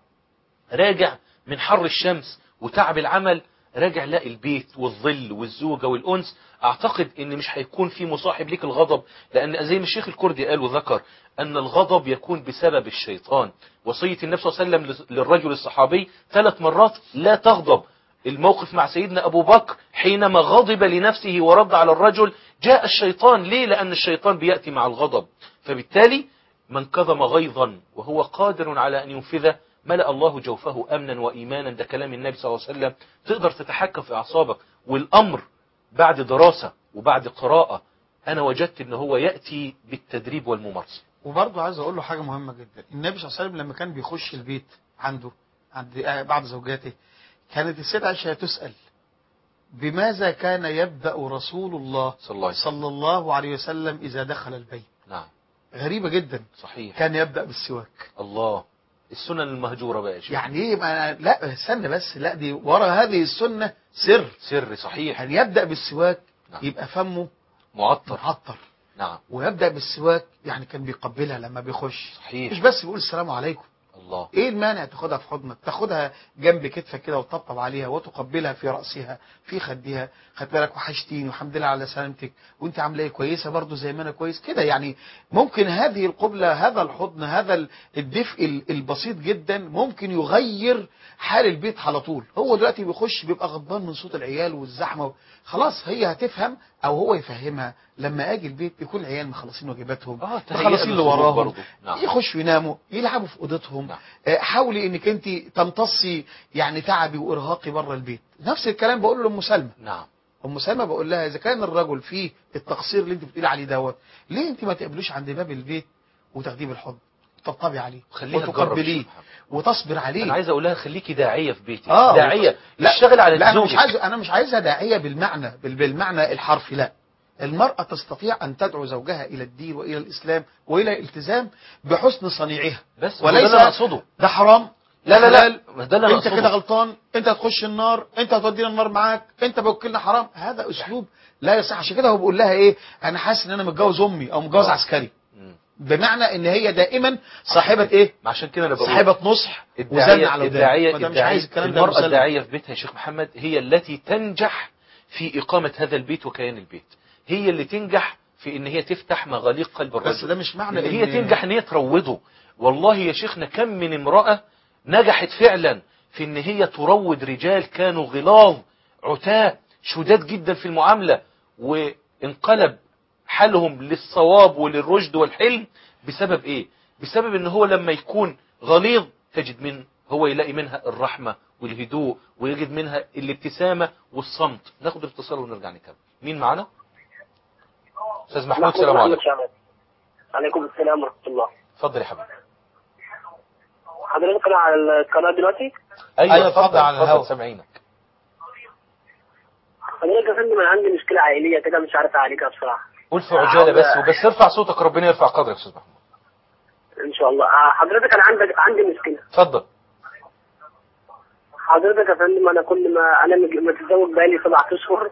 [SPEAKER 2] راجع من حر الشمس وتعب العمل راجع لاقي البيت والظل والزوجة والأنس أعتقد أن مش هيكون في مصاحب ليك الغضب لأن زي ما الشيخ الكردي قال وذكر أن الغضب يكون بسبب الشيطان وصية النبي صلى الله عليه وسلم للرجل الصحابي ثلاث مرات لا تغضب الموقف مع سيدنا أبو بكر حينما غضب لنفسه ورد على الرجل جاء الشيطان ليه لأن الشيطان بيأتي مع الغضب فبالتالي من كظم غيظا وهو قادر على أن ينفذه ملأ الله جوفه أمنا وإيمانا ده كلام النبي صلى الله عليه وسلم تقدر تتحكم في أعصابك والأمر بعد دراسة وبعد قراءة أنا وجدت أن هو يأتي بالتدريب والممارسة
[SPEAKER 3] وبرضه عايز اقول له حاجه مهمه جدا النبي صلى الله عليه وسلم لما كان بيخش البيت عنده عند آه، بعض زوجاته كانت السيدة عائشة تسأل بماذا كان يبدأ رسول الله
[SPEAKER 2] صلى الله عليه وسلم
[SPEAKER 3] صلى الله عليه وسلم إذا دخل البيت
[SPEAKER 2] نعم
[SPEAKER 3] غريبة جدا
[SPEAKER 2] صحيح
[SPEAKER 3] كان يبدأ بالسواك
[SPEAKER 2] الله السنن المهجورة بقى يا شيخ
[SPEAKER 3] يعني ايه ما لا استنى بس لا دي ورا هذه السنة سر
[SPEAKER 2] سر صحيح
[SPEAKER 3] يعني يبدأ بالسواك
[SPEAKER 2] نعم.
[SPEAKER 3] يبقى فمه
[SPEAKER 2] معطر
[SPEAKER 3] معطر
[SPEAKER 2] نعم
[SPEAKER 3] ويبدأ بالسواك يعني كان بيقبلها لما بيخش
[SPEAKER 2] صحيح
[SPEAKER 3] مش بس بيقول السلام عليكم
[SPEAKER 2] الله
[SPEAKER 3] ايه المانع تاخدها في حضنك تاخدها جنب كتفك كده وتطبطب عليها وتقبلها في راسها في خدها خد بالك وحشتيني والحمد لله على سلامتك وانت عامله ايه كويسه برضو زي ما انا كويس كده يعني ممكن هذه القبله هذا الحضن هذا ال- الدفء ال- البسيط جدا ممكن يغير حال البيت على طول هو دلوقتي بيخش بيبقى غضبان من صوت العيال والزحمه خلاص هي هتفهم او هو يفهمها لما اجي البيت يكون العيال مخلصين واجباتهم
[SPEAKER 2] اه
[SPEAKER 3] مخلصين اللي وراهم
[SPEAKER 2] برضه نعم
[SPEAKER 3] يخشوا يناموا يلعبوا في اوضتهم
[SPEAKER 2] نعم.
[SPEAKER 3] آه، حاولي انك انت تمتصي يعني تعبي وارهاقي بره البيت نفس الكلام بقول لام سلمى
[SPEAKER 2] نعم
[SPEAKER 3] ام سلمى بقول لها اذا كان الرجل فيه التقصير اللي انت بتقولي عليه دوت ليه انت ما تقبلوش عند باب البيت وتاخديه بالحضن تطبطبي عليه
[SPEAKER 2] خليها تجرب
[SPEAKER 3] وتقبليه
[SPEAKER 2] شوف.
[SPEAKER 3] وتصبر عليه
[SPEAKER 2] انا عايز اقول لها خليكي داعيه في بيتك
[SPEAKER 3] آه،
[SPEAKER 2] داعيه
[SPEAKER 3] لا
[SPEAKER 2] اشتغل على
[SPEAKER 3] لا انا مش
[SPEAKER 2] زوجك.
[SPEAKER 3] عايز انا مش عايزها داعيه بالمعنى بال- بالمعنى الحرفي لا المرأة تستطيع أن تدعو زوجها إلى الدين وإلى الإسلام وإلى الالتزام بحسن صنيعها
[SPEAKER 2] بس
[SPEAKER 3] وليس
[SPEAKER 2] وليس ده اللي أنا اقصده
[SPEAKER 3] ده حرام
[SPEAKER 2] لا لا لا
[SPEAKER 3] حلال.
[SPEAKER 2] ما ده اللي انا
[SPEAKER 3] انت
[SPEAKER 2] اقصده
[SPEAKER 3] كده غلطان انت هتخش النار انت هتودينا النار معاك انت بوكلنا حرام هذا اسلوب لا يصح عشان كده هو بيقول لها ايه انا حاسس ان انا متجوز امي او متجوز
[SPEAKER 2] آه.
[SPEAKER 3] عسكري
[SPEAKER 2] مم.
[SPEAKER 3] بمعنى ان هي دائما صاحبه ايه
[SPEAKER 2] ما عشان كده انا بقول
[SPEAKER 3] صاحبه نصح وزن
[SPEAKER 2] الداعية
[SPEAKER 3] على ودان
[SPEAKER 2] الداعية
[SPEAKER 3] ما ده مش
[SPEAKER 2] الداعية
[SPEAKER 3] عايز الكلام ده
[SPEAKER 2] المرأة
[SPEAKER 3] مسلم.
[SPEAKER 2] الداعية في بيتها يا شيخ محمد هي التي تنجح في إقامة هذا البيت وكيان البيت هي اللي تنجح في ان هي تفتح مغاليق قلب الرجل
[SPEAKER 3] بس ده مش معنى
[SPEAKER 2] إن هي
[SPEAKER 3] إن-
[SPEAKER 2] تنجح ان هي تروضه والله يا شيخنا كم من امرأة نجحت فعلا في ان هي تروض رجال كانوا غلاظ عتاة شداد جدا في المعاملة وانقلب حالهم للصواب وللرشد والحلم بسبب ايه بسبب ان هو لما يكون غليظ تجد من هو يلاقي منها الرحمة والهدوء ويجد منها الابتسامة والصمت ناخد الاتصال ونرجع نكمل مين معنا استاذ محمود سلام عليكم
[SPEAKER 5] شامل. عليكم السلام ورحمة الله
[SPEAKER 2] اتفضل يا حبيبي
[SPEAKER 5] حضرتك أنا على القناة دلوقتي
[SPEAKER 3] أيوة، اتفضل على الهوا.
[SPEAKER 2] سامعينك
[SPEAKER 5] حضرتك يا فندم أنا عندي مشكلة عائلية كده مش عارف أعالجها بصراحة
[SPEAKER 2] قول في عجالة بس وبس ارفع صوتك ربنا يرفع قدرك يا استاذ محمود
[SPEAKER 5] إن شاء الله آه، حضرتك أنا عندك عندي مشكلة
[SPEAKER 2] اتفضل
[SPEAKER 5] حضرتك يا فندم أنا كل ما أنا مج- متزوج بقالي سبعة أشهر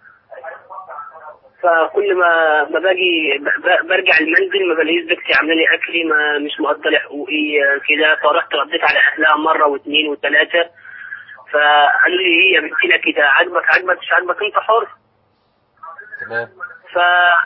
[SPEAKER 5] فكل ما ما باجي ب- ب- برجع المنزل ما بلاقيش زوجتي عامله لي اكلي ما مش مقدره حقوقي آه، كده فرحت رديت على اهلها مره واثنين وثلاثه فقالوا لي ايه يا بنتي لك كده عاجبك عاجبك مش عاجبك انت حر
[SPEAKER 2] تمام
[SPEAKER 5] ف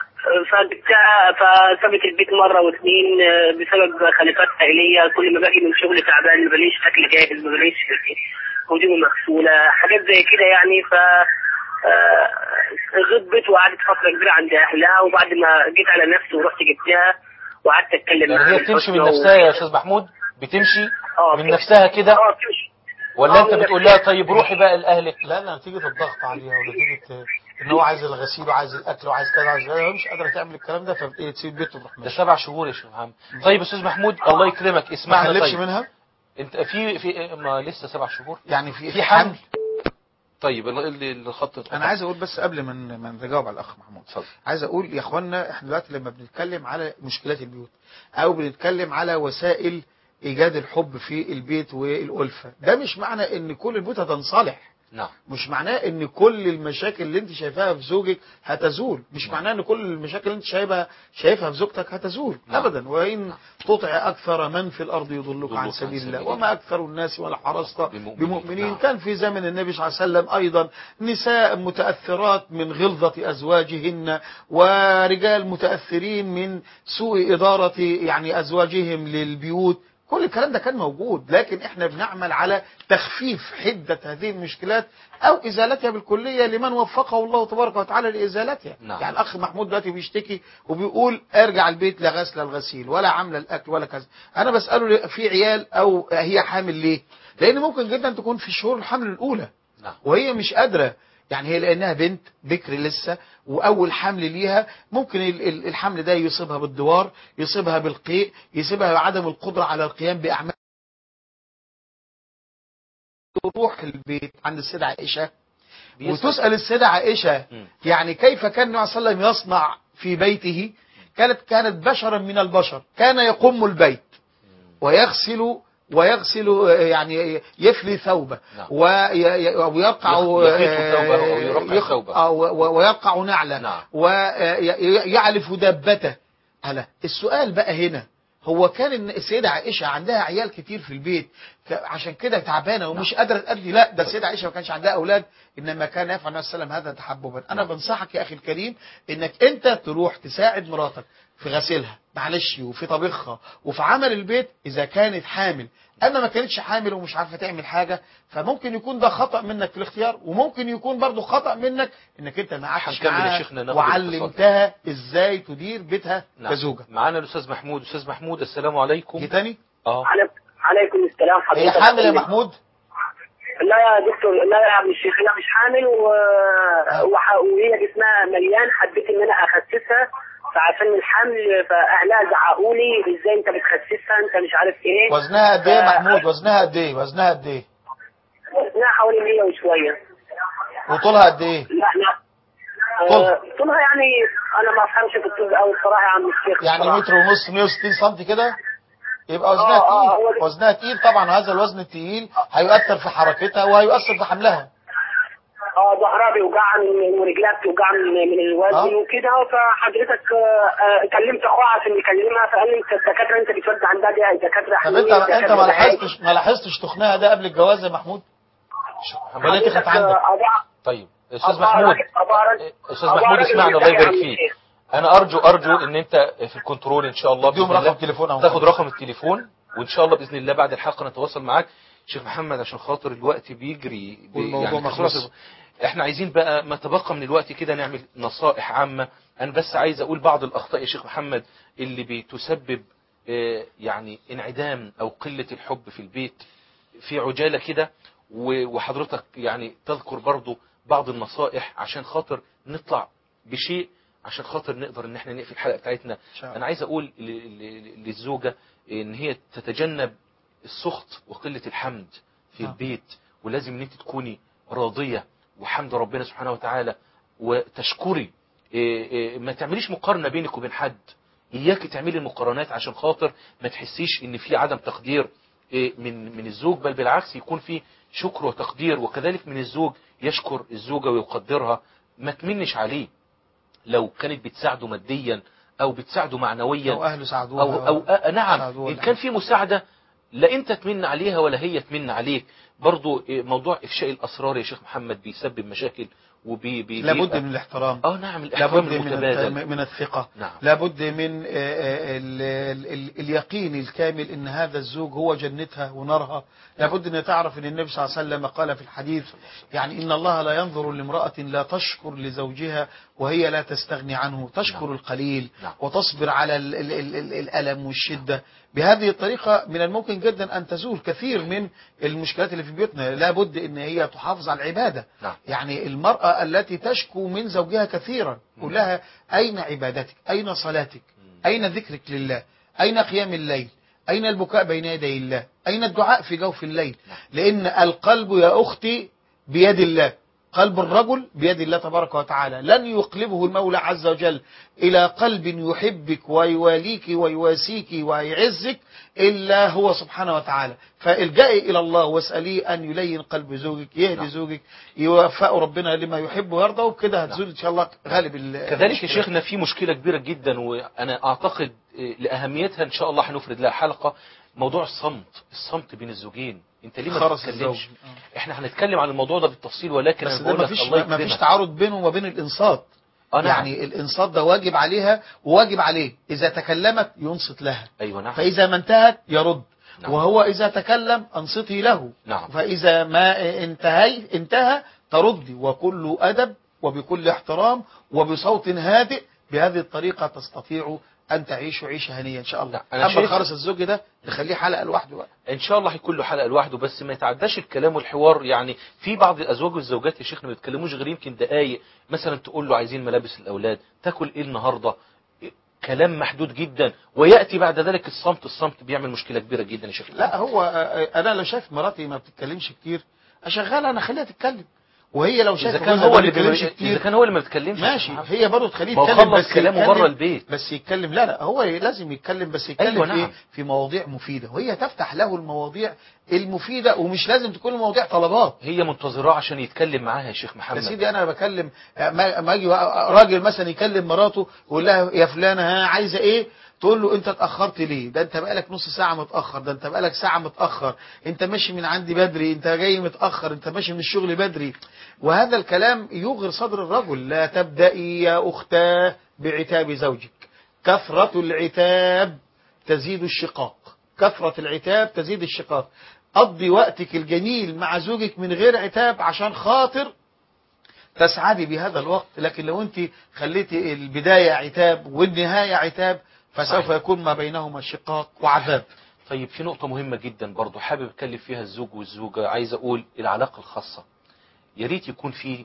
[SPEAKER 5] فجبتها فسابت البيت مره واثنين آه، بسبب خلافات عائليه كل ما باجي من شغل تعبان ما بلاقيش اكل جاهز ما بلاقيش هدومي مغسوله حاجات زي كده يعني ف آه، غضبت وقعدت فتره كبيره عند اهلها وبعد ما جيت على نفسي ورحت جبتها وقعدت اتكلم
[SPEAKER 2] يعني هي
[SPEAKER 5] معاها
[SPEAKER 2] بتمشي من
[SPEAKER 5] بالحسنى و-
[SPEAKER 2] نفسها يا استاذ محمود بتمشي
[SPEAKER 5] اه
[SPEAKER 2] من
[SPEAKER 5] بتمشي.
[SPEAKER 2] نفسها كده
[SPEAKER 5] اه بتمشي
[SPEAKER 2] ولا
[SPEAKER 5] آه،
[SPEAKER 2] انت
[SPEAKER 5] من
[SPEAKER 2] بتقول
[SPEAKER 5] نفسها.
[SPEAKER 2] لها طيب روحي بقى لاهلك
[SPEAKER 3] لا لا نتيجة الضغط عليها ونتيجة ان هو عايز الغسيل وعايز الاكل وعايز كذا وعايز كذا هي مش قادرة تعمل الكلام ده فبتيجي تسيب بيته وتروح
[SPEAKER 2] ده
[SPEAKER 3] ماشي
[SPEAKER 2] سبع شهور يا شيخ محمد طيب استاذ محمود الله يكرمك
[SPEAKER 3] ما
[SPEAKER 2] اسمعنا
[SPEAKER 3] خلفش
[SPEAKER 2] طيب
[SPEAKER 3] منها
[SPEAKER 2] انت في في ما لسه سبع شهور
[SPEAKER 3] يعني في
[SPEAKER 2] في حمل طيب ال- ال- الخط
[SPEAKER 3] انا عايز اقول بس قبل ما ن- ما نجاوب على الاخ محمود
[SPEAKER 2] اتفضل
[SPEAKER 3] عايز اقول يا اخوانا احنا دلوقتي لما بنتكلم على مشكلات البيوت او بنتكلم على وسائل ايجاد الحب في البيت والالفه ده مش معنى ان كل البيوت هتنصلح
[SPEAKER 2] نعم
[SPEAKER 3] مش معناه ان كل المشاكل اللي انت شايفاها في زوجك هتزول مش
[SPEAKER 2] نعم.
[SPEAKER 3] معناه ان كل المشاكل اللي انت شايفها شايفها في زوجتك هتزول
[SPEAKER 2] نعم.
[SPEAKER 3] ابدا وان تطع اكثر من في الارض يضلك
[SPEAKER 2] يضلك
[SPEAKER 3] عن
[SPEAKER 2] عن
[SPEAKER 3] سبيل الله
[SPEAKER 2] سبيل
[SPEAKER 3] وما اكثر الناس ولا حرصت
[SPEAKER 2] بمؤمنين.
[SPEAKER 3] بمؤمنين
[SPEAKER 2] نعم.
[SPEAKER 3] كان في زمن النبي صلى الله عليه وسلم ايضا نساء متاثرات من غلظه ازواجهن ورجال متاثرين من سوء اداره يعني ازواجهم للبيوت كل الكلام ده كان موجود لكن احنا بنعمل على تخفيف حدة هذه المشكلات او ازالتها بالكلية لمن وفقه الله تبارك وتعالى لازالتها
[SPEAKER 2] نعم.
[SPEAKER 3] يعني الاخ محمود دلوقتي بيشتكي وبيقول ارجع البيت لا غسل الغسيل ولا عامله الاكل ولا كذا انا بساله ليه في عيال او هي حامل ليه لان ممكن جدا تكون في شهور الحمل الاولى
[SPEAKER 2] نعم
[SPEAKER 3] وهي مش قادرة يعني هي لأنها بنت بكر لسه وأول حمل ليها ممكن ال- ال- الحمل ده يصيبها بالدوار يصيبها بالقيء يصيبها بعدم القدرة على القيام بأعمال تروح البيت عند السيدة عائشة
[SPEAKER 2] بيسأل.
[SPEAKER 3] وتسأل السيدة عائشة
[SPEAKER 2] مم.
[SPEAKER 3] يعني كيف كان النبي صلى الله عليه وسلم يصنع في بيته كانت كانت بشرا من البشر كان يقم البيت ويغسل ويغسل آه، يعني يفلي ثوبه
[SPEAKER 2] نعم.
[SPEAKER 3] وي- ي- ويرقع
[SPEAKER 2] يخيط ثوبه أو يرقع
[SPEAKER 3] يخ-
[SPEAKER 2] ثوبه.
[SPEAKER 3] آه، و- و- ويرقع نعله
[SPEAKER 2] نعم.
[SPEAKER 3] ويعلف دابته على السؤال بقى هنا هو كان إن السيدة عائشة عندها عيال كتير في البيت ف- عشان كده تعبانة ومش قادرة تأدي لا ده السيدة عائشة ما كانش عندها أولاد إنما كان يفعل النبي صلى الله عليه وسلم هذا تحببا أنا بنصحك يا أخي الكريم إنك أنت تروح تساعد مراتك في غسيلها معلش وفي طبيخها وفي عمل البيت إذا كانت حامل أما ما كانتش حامل ومش عارفة تعمل حاجة فممكن يكون ده خطأ منك في الاختيار وممكن يكون برضو خطأ منك إنك أنت ما قعدتش
[SPEAKER 2] هنكمل يا
[SPEAKER 3] معاها
[SPEAKER 2] شيخنا ناخد الاتصال.
[SPEAKER 3] وعلمتها إزاي تدير بيتها
[SPEAKER 2] نعم.
[SPEAKER 3] كزوجة
[SPEAKER 2] معانا الاستاذ محمود استاذ محمود السلام عليكم
[SPEAKER 3] جه تاني
[SPEAKER 2] اه
[SPEAKER 6] عليكم السلام حضرتك
[SPEAKER 3] هي حامل يا محمود
[SPEAKER 6] لا يا دكتور لا يا عم الشيخ لا مش حامل و... وح... وهي جسمها مليان حبيت ان انا اخسسها فعشان الحمل فاهلها زعقوا لي ازاي انت بتخسسها انت مش عارف ايه
[SPEAKER 3] وزنها قد ايه يا
[SPEAKER 6] ف-
[SPEAKER 3] محمود وزنها قد ايه وزنها قد ايه
[SPEAKER 6] وزنها حوالي 100 وشويه
[SPEAKER 3] وطولها قد ايه
[SPEAKER 6] لا لا
[SPEAKER 3] طول.
[SPEAKER 6] آه، طولها يعني انا ما افهمش في الطول قوي الصراحه يا عم الشيخ
[SPEAKER 3] يعني
[SPEAKER 6] الصراحة.
[SPEAKER 3] متر ونص 160 سم كده يبقى وزنها
[SPEAKER 6] آه، آه،
[SPEAKER 3] تقيل
[SPEAKER 6] هو ده.
[SPEAKER 3] وزنها تقيل طبعا هذا الوزن التقيل هيؤثر في حركتها وهيؤثر في حملها
[SPEAKER 6] اه ظهرها بيوجعني ورجلها بتوجعني من من الوزن
[SPEAKER 3] آه.
[SPEAKER 6] وكده فحضرتك آه، آه، كلمت اخوها عشان يكلمها فقال لي انت الدكاتره انت بتودي عندها دي دكاتره
[SPEAKER 3] طب انت
[SPEAKER 6] حلوين،
[SPEAKER 3] انت
[SPEAKER 6] دكاترة
[SPEAKER 3] ما
[SPEAKER 6] دعاية.
[SPEAKER 3] لاحظتش ما لاحظتش تخنها ده قبل الجواز يا محمود ولا انت كانت عندك
[SPEAKER 2] طيب استاذ محمود استاذ محمود اسمعنا الله يبارك فيك انا ارجو ارجو ان انت في الكنترول ان شاء الله
[SPEAKER 3] اديهم
[SPEAKER 2] بإذن الله
[SPEAKER 3] رقم تليفون او
[SPEAKER 2] تاخد رقم التليفون وان شاء الله باذن الله بعد الحلقه نتواصل معاك شيخ محمد عشان خاطر الوقت بيجري بي-
[SPEAKER 3] والموضوع مخلص.
[SPEAKER 2] بسرعة. احنا عايزين بقى ما تبقى من الوقت كده نعمل نصائح عامه انا بس عايز اقول بعض الاخطاء يا شيخ محمد اللي بتسبب آه، يعني انعدام او قله الحب في البيت في عجاله كده و- وحضرتك يعني تذكر برضو بعض النصائح عشان خاطر نطلع بشيء عشان خاطر نقدر ان احنا نقفل الحلقه بتاعتنا
[SPEAKER 3] شاء الله.
[SPEAKER 2] انا عايز اقول ل- ل- للزوجه ان هي تتجنب السخط وقله الحمد في
[SPEAKER 3] نعم.
[SPEAKER 2] البيت ولازم ان انت تكوني راضيه وحمد ربنا سبحانه وتعالى وتشكري إيه إيه ما تعمليش مقارنه بينك وبين حد اياك تعملي المقارنات عشان خاطر ما تحسيش ان في عدم تقدير إيه من من الزوج بل بالعكس يكون في شكر وتقدير وكذلك من الزوج يشكر الزوجه ويقدرها ما تمنش عليه لو كانت بتساعده ماديا او بتساعده معنويا
[SPEAKER 3] او اهله ساعدوها
[SPEAKER 2] أو, أو آه نعم
[SPEAKER 3] ساعدوها
[SPEAKER 2] إن كان في مساعدة لا أنت تمن عليها ولا هي تمن عليك برضو إيه، موضوع إفشاء الأسرار يا شيخ محمد بيسبب مشاكل وبي بي
[SPEAKER 3] لابد
[SPEAKER 2] بيبقى-
[SPEAKER 3] من الاحترام
[SPEAKER 2] اه نعم الاحترام
[SPEAKER 3] لابد من
[SPEAKER 2] المتبادل
[SPEAKER 3] الت- من الثقة
[SPEAKER 2] نعم.
[SPEAKER 3] لابد من آه، آه، ال- ال- ال- اليقين الكامل ان هذا الزوج هو جنتها ونارها لابد ان تعرف ان النبي صلى الله عليه وسلم قال في الحديث يعني ان الله لا ينظر لامرأة لا تشكر لزوجها وهي لا تستغني عنه تشكر
[SPEAKER 2] نعم.
[SPEAKER 3] القليل
[SPEAKER 2] نعم.
[SPEAKER 3] وتصبر على ال- ال- ال- ال- الألم والشدة بهذه الطريقة من الممكن جدا أن تزول كثير من المشكلات اللي في بيوتنا لابد ان هي تحافظ على العبادة
[SPEAKER 2] نعم.
[SPEAKER 3] يعني المرأة التي تشكو من زوجها كثيرا قل لها أين عبادتك أين صلاتك أين ذكرك لله أين قيام الليل أين البكاء بين يدي الله أين الدعاء في جوف الليل لأن القلب يا أختي بيد الله قلب الرجل بيد الله تبارك وتعالى لن يقلبه المولى عز وجل إلى قلب يحبك ويواليك ويواسيك ويعزك إلا هو سبحانه وتعالى فالجئي إلى الله واسأليه أن يلين قلب زوجك يهدي
[SPEAKER 2] نعم.
[SPEAKER 3] زوجك يوفقه ربنا لما يحب ويرضى وبكده هتزول إن شاء الله غالب ال-
[SPEAKER 2] كذلك يا
[SPEAKER 3] المشكلة.
[SPEAKER 2] شيخنا في مشكلة كبيرة جدا وأنا أعتقد إيه، لأهميتها إن شاء الله هنفرد لها حلقة موضوع الصمت الصمت بين الزوجين انت ليه ما
[SPEAKER 3] خرس
[SPEAKER 2] تتكلمش
[SPEAKER 3] الزوج.
[SPEAKER 2] احنا هنتكلم عن الموضوع ده بالتفصيل ولكن
[SPEAKER 3] بس
[SPEAKER 2] انا
[SPEAKER 3] ده
[SPEAKER 2] بقول
[SPEAKER 3] ما
[SPEAKER 2] لك
[SPEAKER 3] فيش
[SPEAKER 2] الله
[SPEAKER 3] ما فيش
[SPEAKER 2] يكرمك
[SPEAKER 3] تعارض بينه وما بين الانصات
[SPEAKER 2] آه نعم.
[SPEAKER 3] يعني الانصات ده واجب عليها وواجب عليه اذا تكلمت ينصت لها
[SPEAKER 2] ايوه نعم
[SPEAKER 3] فاذا ما انتهت يرد
[SPEAKER 2] نعم.
[SPEAKER 3] وهو اذا تكلم انصتي له
[SPEAKER 2] نعم.
[SPEAKER 3] فاذا ما انتهي انتهى تردي وكل ادب وبكل احترام وبصوت هادئ بهذه الطريقه تستطيع ان تعيشوا عيشه هنيه ان شاء الله
[SPEAKER 2] لا، أنا
[SPEAKER 3] اما
[SPEAKER 2] شايف-
[SPEAKER 3] الخرس الزوجي ده نخليه حلقه لوحده بقى
[SPEAKER 2] ان شاء الله هيكون له حلقه لوحده بس ما يتعداش الكلام والحوار يعني في بعض الازواج والزوجات يا شيخنا ما بيتكلموش غير يمكن دقايق مثلا تقول له عايزين ملابس الاولاد تاكل ايه النهارده إيه، كلام محدود جدا وياتي بعد ذلك الصمت الصمت بيعمل مشكله كبيره جدا يا شيخ
[SPEAKER 3] لا هو آه، انا لو شايف مراتي ما بتتكلمش كتير اشغلها انا اخليها تتكلم وهي لو
[SPEAKER 2] اذا
[SPEAKER 3] شايفه
[SPEAKER 2] كان
[SPEAKER 3] جوزها
[SPEAKER 2] هو
[SPEAKER 3] ما
[SPEAKER 2] اللي
[SPEAKER 3] بيتكلمش
[SPEAKER 2] اذا
[SPEAKER 3] كتير
[SPEAKER 2] كان هو اللي ما بيتكلمش
[SPEAKER 3] ماشي هي برضه تخليه
[SPEAKER 2] ما هو
[SPEAKER 3] يتكلم
[SPEAKER 2] خلص
[SPEAKER 3] بس
[SPEAKER 2] كلامه
[SPEAKER 3] يتكلم-
[SPEAKER 2] بره البيت.
[SPEAKER 3] بس يتكلم لا لا هو لازم يتكلم بس يتكلم
[SPEAKER 2] أيوة
[SPEAKER 3] في
[SPEAKER 2] نعم.
[SPEAKER 3] في مواضيع مفيده وهي تفتح له المواضيع المفيده ومش لازم تكون مواضيع طلبات
[SPEAKER 2] هي منتظراه عشان يتكلم معاها يا شيخ
[SPEAKER 3] يا
[SPEAKER 2] محمد
[SPEAKER 3] سيدي انا بكلم ما ما اجي راجل مثلا يكلم مراته ويقول لها يا فلانه ها عايزه ايه تقول له انت اتاخرت ليه ده انت بقالك نص ساعه متاخر ده انت بقالك ساعه متاخر انت ماشي من عندي بدري انت جاي متاخر انت ماشي من الشغل بدري وهذا الكلام يغر صدر الرجل لا تبدأي يا اختاه بعتاب زوجك كثرة العتاب تزيد الشقاق كثرة العتاب تزيد الشقاق قضي وقتك الجميل مع زوجك من غير عتاب عشان خاطر تسعدي بهذا الوقت لكن لو انت خليتي البداية عتاب والنهاية عتاب فسوف
[SPEAKER 2] صحيح.
[SPEAKER 3] يكون ما بينهما شقاق وعذاب
[SPEAKER 2] طيب في نقطة مهمة جدا برضو حابب اتكلم فيها الزوج والزوجة عايز اقول العلاقة الخاصة يا ريت يكون في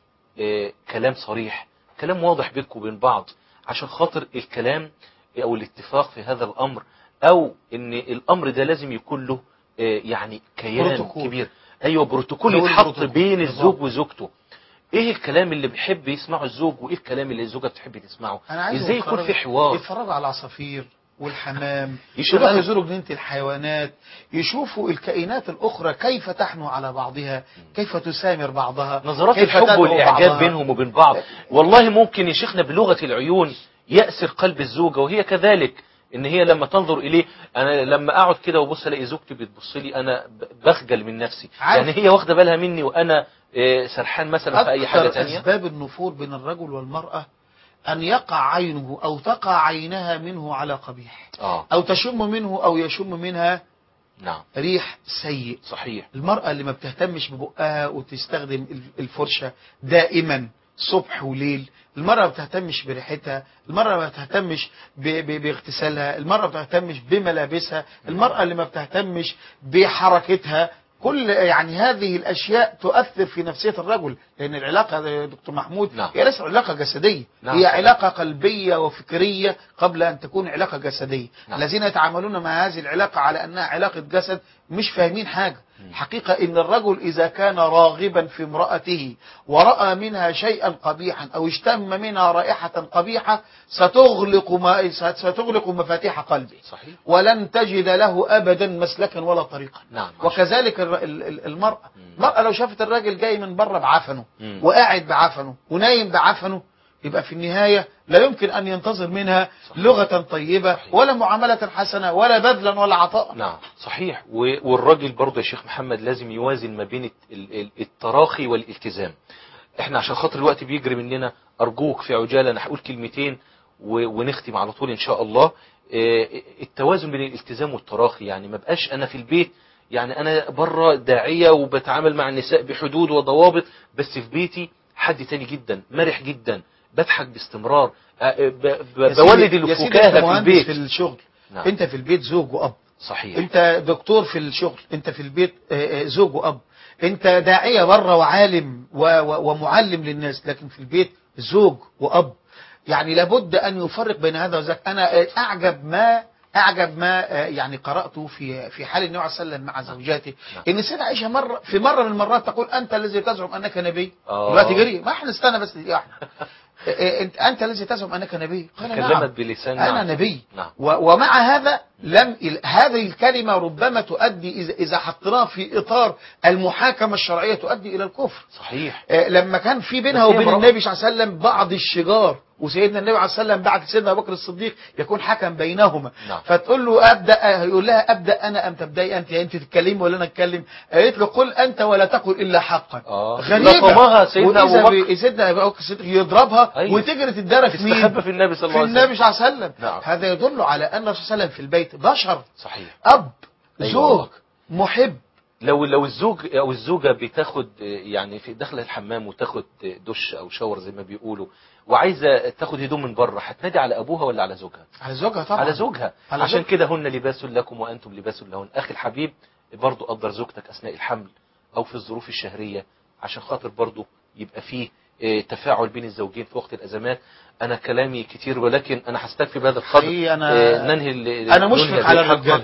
[SPEAKER 2] آه كلام صريح كلام واضح بينكم وبين بعض عشان خاطر الكلام او الاتفاق في هذا الامر او ان الامر ده لازم يكون له آه يعني كيان
[SPEAKER 3] بروتوكول.
[SPEAKER 2] كبير ايوه بروتوكول
[SPEAKER 3] هو
[SPEAKER 2] يتحط
[SPEAKER 3] البروتوكول.
[SPEAKER 2] بين
[SPEAKER 3] بالظبط.
[SPEAKER 2] الزوج وزوجته ايه الكلام اللي بيحب يسمعه الزوج وايه الكلام اللي الزوجه بتحب تسمعه
[SPEAKER 3] انا عايز
[SPEAKER 2] ازاي يكون في حوار
[SPEAKER 3] يتفرجوا على العصافير والحمام
[SPEAKER 2] يشغلوا-
[SPEAKER 3] يروحوا يزوروا جنينة الحيوانات يشوفوا الكائنات الأخرى كيف تحنو على بعضها كيف تسامر بعضها
[SPEAKER 2] نظرات
[SPEAKER 3] كيف
[SPEAKER 2] الحب
[SPEAKER 3] تدعو
[SPEAKER 2] والإعجاب
[SPEAKER 3] بعضها.
[SPEAKER 2] بينهم وبين بعض والله ممكن يا شيخنا بلغة العيون يأسر قلب الزوجة وهي كذلك ان هي لما تنظر اليه انا لما اقعد كده وابص الاقي زوجتي بتبص لي انا ب- بخجل من نفسي
[SPEAKER 3] عارف.
[SPEAKER 2] يعني هي واخده بالها مني وانا آه، سرحان مثلا في اي حاجه
[SPEAKER 3] أكثر
[SPEAKER 2] تانية
[SPEAKER 3] أسباب النفور بين الرجل والمرأة أن يقع عينه أو تقع عينها منه على قبيح
[SPEAKER 2] اه
[SPEAKER 3] أو تشم منه أو يشم منها
[SPEAKER 2] نعم
[SPEAKER 3] ريح سيء
[SPEAKER 2] صحيح
[SPEAKER 3] المرأة اللي ما بتهتمش ببقها وتستخدم الفرشة دائما صبح وليل المرأة ما بتهتمش بريحتها المرأة ما بتهتمش ب- ب- باغتسالها المرأة ما بتهتمش بملابسها المرأة اللي ما بتهتمش بحركتها كل يعني هذه الأشياء تؤثر في نفسية الرجل لأن العلاقة يا دكتور محمود
[SPEAKER 2] نعم.
[SPEAKER 3] هي ليست علاقة جسدية
[SPEAKER 2] نعم.
[SPEAKER 3] هي علاقة قلبية وفكرية قبل أن تكون علاقة جسدية
[SPEAKER 2] نعم.
[SPEAKER 3] الذين يتعاملون مع هذه العلاقة على أنها علاقة جسد مش فاهمين حاجة حقيقة إن الرجل إذا كان راغبا في امرأته ورأى منها شيئا قبيحا أو اشتم منها رائحة قبيحة ستغلق ما ستغلق مفاتيح قلبه
[SPEAKER 2] صحيح
[SPEAKER 3] ولن تجد له أبدا مسلكا ولا طريقا
[SPEAKER 2] نعم
[SPEAKER 3] وكذلك الر- ال- ال- المرأة المرأة لو شافت الراجل جاي من بره بعفنه
[SPEAKER 2] مم.
[SPEAKER 3] وقاعد بعفنه ونايم بعفنه يبقى في النهاية لا يمكن أن ينتظر منها لغة طيبة
[SPEAKER 2] صحيح.
[SPEAKER 3] ولا معاملة حسنة ولا بذلا ولا عطاء
[SPEAKER 2] نعم صحيح و- والراجل برضه يا شيخ محمد لازم يوازن ما بين الت- ال- ال- التراخي والالتزام احنا عشان خاطر الوقت بيجري مننا ارجوك في عجاله انا هقول كلمتين و- ونختم على طول ان شاء الله اه، التوازن بين الالتزام والتراخي يعني ما بقاش انا في البيت يعني انا بره داعيه وبتعامل مع النساء بحدود وضوابط بس في بيتي حد تاني جدا مرح جدا بضحك باستمرار اه، ب- ب-
[SPEAKER 3] يا سيدي-
[SPEAKER 2] بولد
[SPEAKER 3] يا سيدي
[SPEAKER 2] الفكاهه
[SPEAKER 3] أنت
[SPEAKER 2] في
[SPEAKER 3] مهندس
[SPEAKER 2] البيت
[SPEAKER 3] في الشغل
[SPEAKER 2] نعم.
[SPEAKER 3] انت في البيت زوج واب
[SPEAKER 2] صحيح
[SPEAKER 3] انت دكتور في الشغل انت في البيت آه، آه، زوج واب انت داعية بره وعالم و- و- ومعلم للناس لكن في البيت زوج واب يعني لابد ان يفرق بين هذا وذاك انا آه، اعجب ما اعجب ما آه، يعني قراته في في حال النبي عليه الصلاه والسلام مع زوجاته
[SPEAKER 2] نعم.
[SPEAKER 3] ان السيده عائشه مره في مره من المرات تقول انت الذي تزعم انك نبي
[SPEAKER 2] آه.
[SPEAKER 3] دلوقتي جري ما احنا استنى بس يا احمد آه، آه، انت انت الذي تزعم انك نبي قال نعم
[SPEAKER 2] تكلمت بلسان
[SPEAKER 3] انا
[SPEAKER 2] نعم.
[SPEAKER 3] نبي
[SPEAKER 2] نعم
[SPEAKER 3] و- ومع هذا لم ال- هذه الكلمة ربما تؤدي إذا, إذا حطيناها في إطار المحاكمة الشرعية تؤدي إلى الكفر
[SPEAKER 2] صحيح
[SPEAKER 3] آه، لما كان في بينها
[SPEAKER 2] بس هي
[SPEAKER 3] وبين
[SPEAKER 2] امرأة.
[SPEAKER 3] النبي صلى الله عليه وسلم بعض الشجار وسيدنا النبي عليه الصلاه والسلام بعد سيدنا ابو بكر الصديق يكون حكم بينهما
[SPEAKER 2] نعم.
[SPEAKER 3] فتقول له ابدا يقول لها ابدا انا ام تبداي انت انت تتكلمي ولا انا اتكلم قالت له قل انت ولا تقل الا حقا
[SPEAKER 2] آه.
[SPEAKER 3] غريبه
[SPEAKER 2] لطمها سيدنا أبو
[SPEAKER 3] وإذا
[SPEAKER 2] بكر.
[SPEAKER 3] ب- سيدنا ابو بكر الصديق يضربها
[SPEAKER 2] أيوة.
[SPEAKER 3] وتجري تتدرى في مين
[SPEAKER 2] تستخبى في النبي صلى الله
[SPEAKER 3] في
[SPEAKER 2] عليه وسلم
[SPEAKER 3] النبي صلى الله عليه وسلم
[SPEAKER 2] نعم.
[SPEAKER 3] هذا يدل على ان الرسول صلى الله عليه وسلم في البيت بشر
[SPEAKER 2] صحيح
[SPEAKER 3] اب
[SPEAKER 2] أيوة
[SPEAKER 3] زوج
[SPEAKER 2] والله.
[SPEAKER 3] محب
[SPEAKER 2] لو لو الزوج او الزوجه بتاخد يعني في داخل الحمام وتاخد دش او شاور زي ما بيقولوا وعايزه تاخد هدوم من بره هتنادي على ابوها ولا على زوجها
[SPEAKER 3] على زوجها طبعا
[SPEAKER 2] على زوجها
[SPEAKER 3] على
[SPEAKER 2] عشان
[SPEAKER 3] زوجها.
[SPEAKER 2] كده هن لباس لكم وانتم لباس لهن اخي الحبيب برضو قدر زوجتك اثناء الحمل او في الظروف الشهريه عشان خاطر برضو يبقى فيه آه، تفاعل بين الزوجين في وقت الازمات انا كلامي كتير ولكن انا هستكفي بهذا القدر
[SPEAKER 3] حقيقي أنا-
[SPEAKER 2] آه، ننهي ال-
[SPEAKER 3] انا
[SPEAKER 2] ننهي
[SPEAKER 3] مشفق
[SPEAKER 2] هذه
[SPEAKER 3] على
[SPEAKER 2] الحلقة.
[SPEAKER 3] الرجاله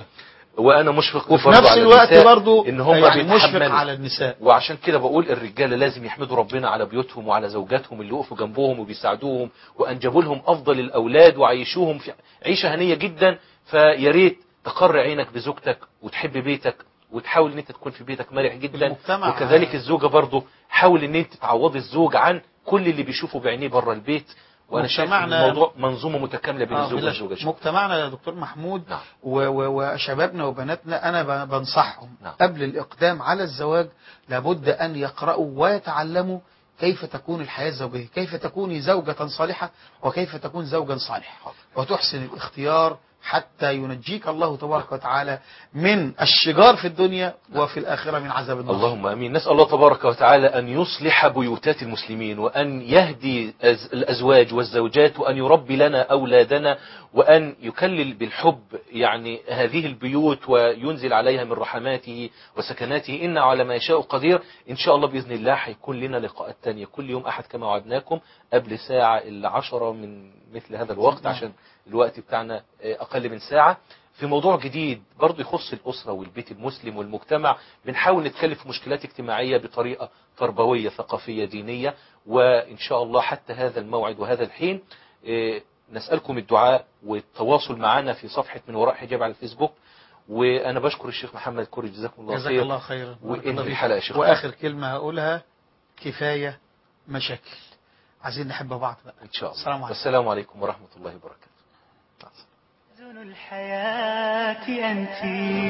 [SPEAKER 2] وانا مشفق
[SPEAKER 3] وفي
[SPEAKER 2] برضه
[SPEAKER 3] نفس
[SPEAKER 2] على
[SPEAKER 3] الوقت
[SPEAKER 2] النساء
[SPEAKER 3] برضو
[SPEAKER 2] ان هم
[SPEAKER 3] يعني مشفق
[SPEAKER 2] بيتحملوا
[SPEAKER 3] على النساء
[SPEAKER 2] وعشان كده بقول الرجاله لازم يحمدوا ربنا على بيوتهم وعلى زوجاتهم اللي وقفوا جنبهم وبيساعدوهم وانجبوا لهم افضل الاولاد وعيشوهم في عيشه هنيه جدا فيا ريت تقر عينك بزوجتك وتحب بيتك وتحاول ان انت تكون في بيتك مرح جدا
[SPEAKER 3] المجتمع-
[SPEAKER 2] وكذلك الزوجه برضه حاول ان انت تعوضي الزوج عن كل اللي بيشوفه بعينيه بره البيت وانا شايف ان
[SPEAKER 3] مجتمعنا-
[SPEAKER 2] الموضوع منظومه متكامله بين
[SPEAKER 3] آه،
[SPEAKER 2] الزوج
[SPEAKER 3] بلا
[SPEAKER 2] والزوجه
[SPEAKER 3] شك. مجتمعنا يا دكتور محمود
[SPEAKER 2] نعم.
[SPEAKER 3] و- و- وشبابنا وبناتنا انا ب- بنصحهم
[SPEAKER 2] نعم.
[SPEAKER 3] قبل الاقدام على الزواج لابد ان يقرأوا ويتعلموا كيف تكون الحياة الزوجية كيف تكوني زوجة صالحة وكيف تكون زوجا صالحا وتحسن الاختيار حتى ينجيك الله تبارك وتعالى من الشجار في الدنيا وفي الآخرة من عذاب النار
[SPEAKER 2] اللهم امين نسال الله تبارك وتعالى ان يصلح بيوتات المسلمين وان يهدي أز- الازواج والزوجات وان يربي لنا اولادنا وان يكلل بالحب يعني هذه البيوت وينزل عليها من رحماته وسكناته انه على ما يشاء قدير ان شاء الله باذن الله هيكون لنا لقاءات تانية كل يوم احد كما وعدناكم قبل ساعه الا عشرة من مثل هذا الوقت
[SPEAKER 3] نعم.
[SPEAKER 2] عشان الوقت بتاعنا آه، اقل من ساعه في موضوع جديد برضه يخص الأسرة والبيت المسلم والمجتمع بنحاول نتكلم في مشكلات اجتماعية بطريقة تربوية ثقافية دينية وإن شاء الله حتى هذا الموعد وهذا الحين إيه، نسألكم الدعاء والتواصل معنا في صفحة من وراء حجاب على الفيسبوك وأنا بشكر الشيخ محمد كوري جزاكم الله
[SPEAKER 3] جزاك
[SPEAKER 2] خير
[SPEAKER 3] الله خيرا بارك الله
[SPEAKER 2] وإنهي
[SPEAKER 3] فيك.
[SPEAKER 2] الحلقة يا شيخ
[SPEAKER 3] وآخر كلمة هقولها كفاية مشاكل عايزين نحب بعض بقى
[SPEAKER 2] إن شاء الله
[SPEAKER 3] السلام عليكم.
[SPEAKER 2] والسلام عليكم ورحمة الله وبركاته
[SPEAKER 1] حزن الحياة أنت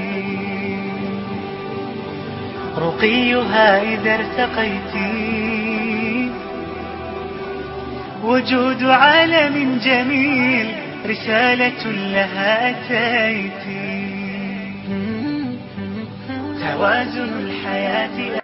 [SPEAKER 1] رقيها إذا ارتقيت وجود عالم جميل رسالة لها أتيت توازن الحياة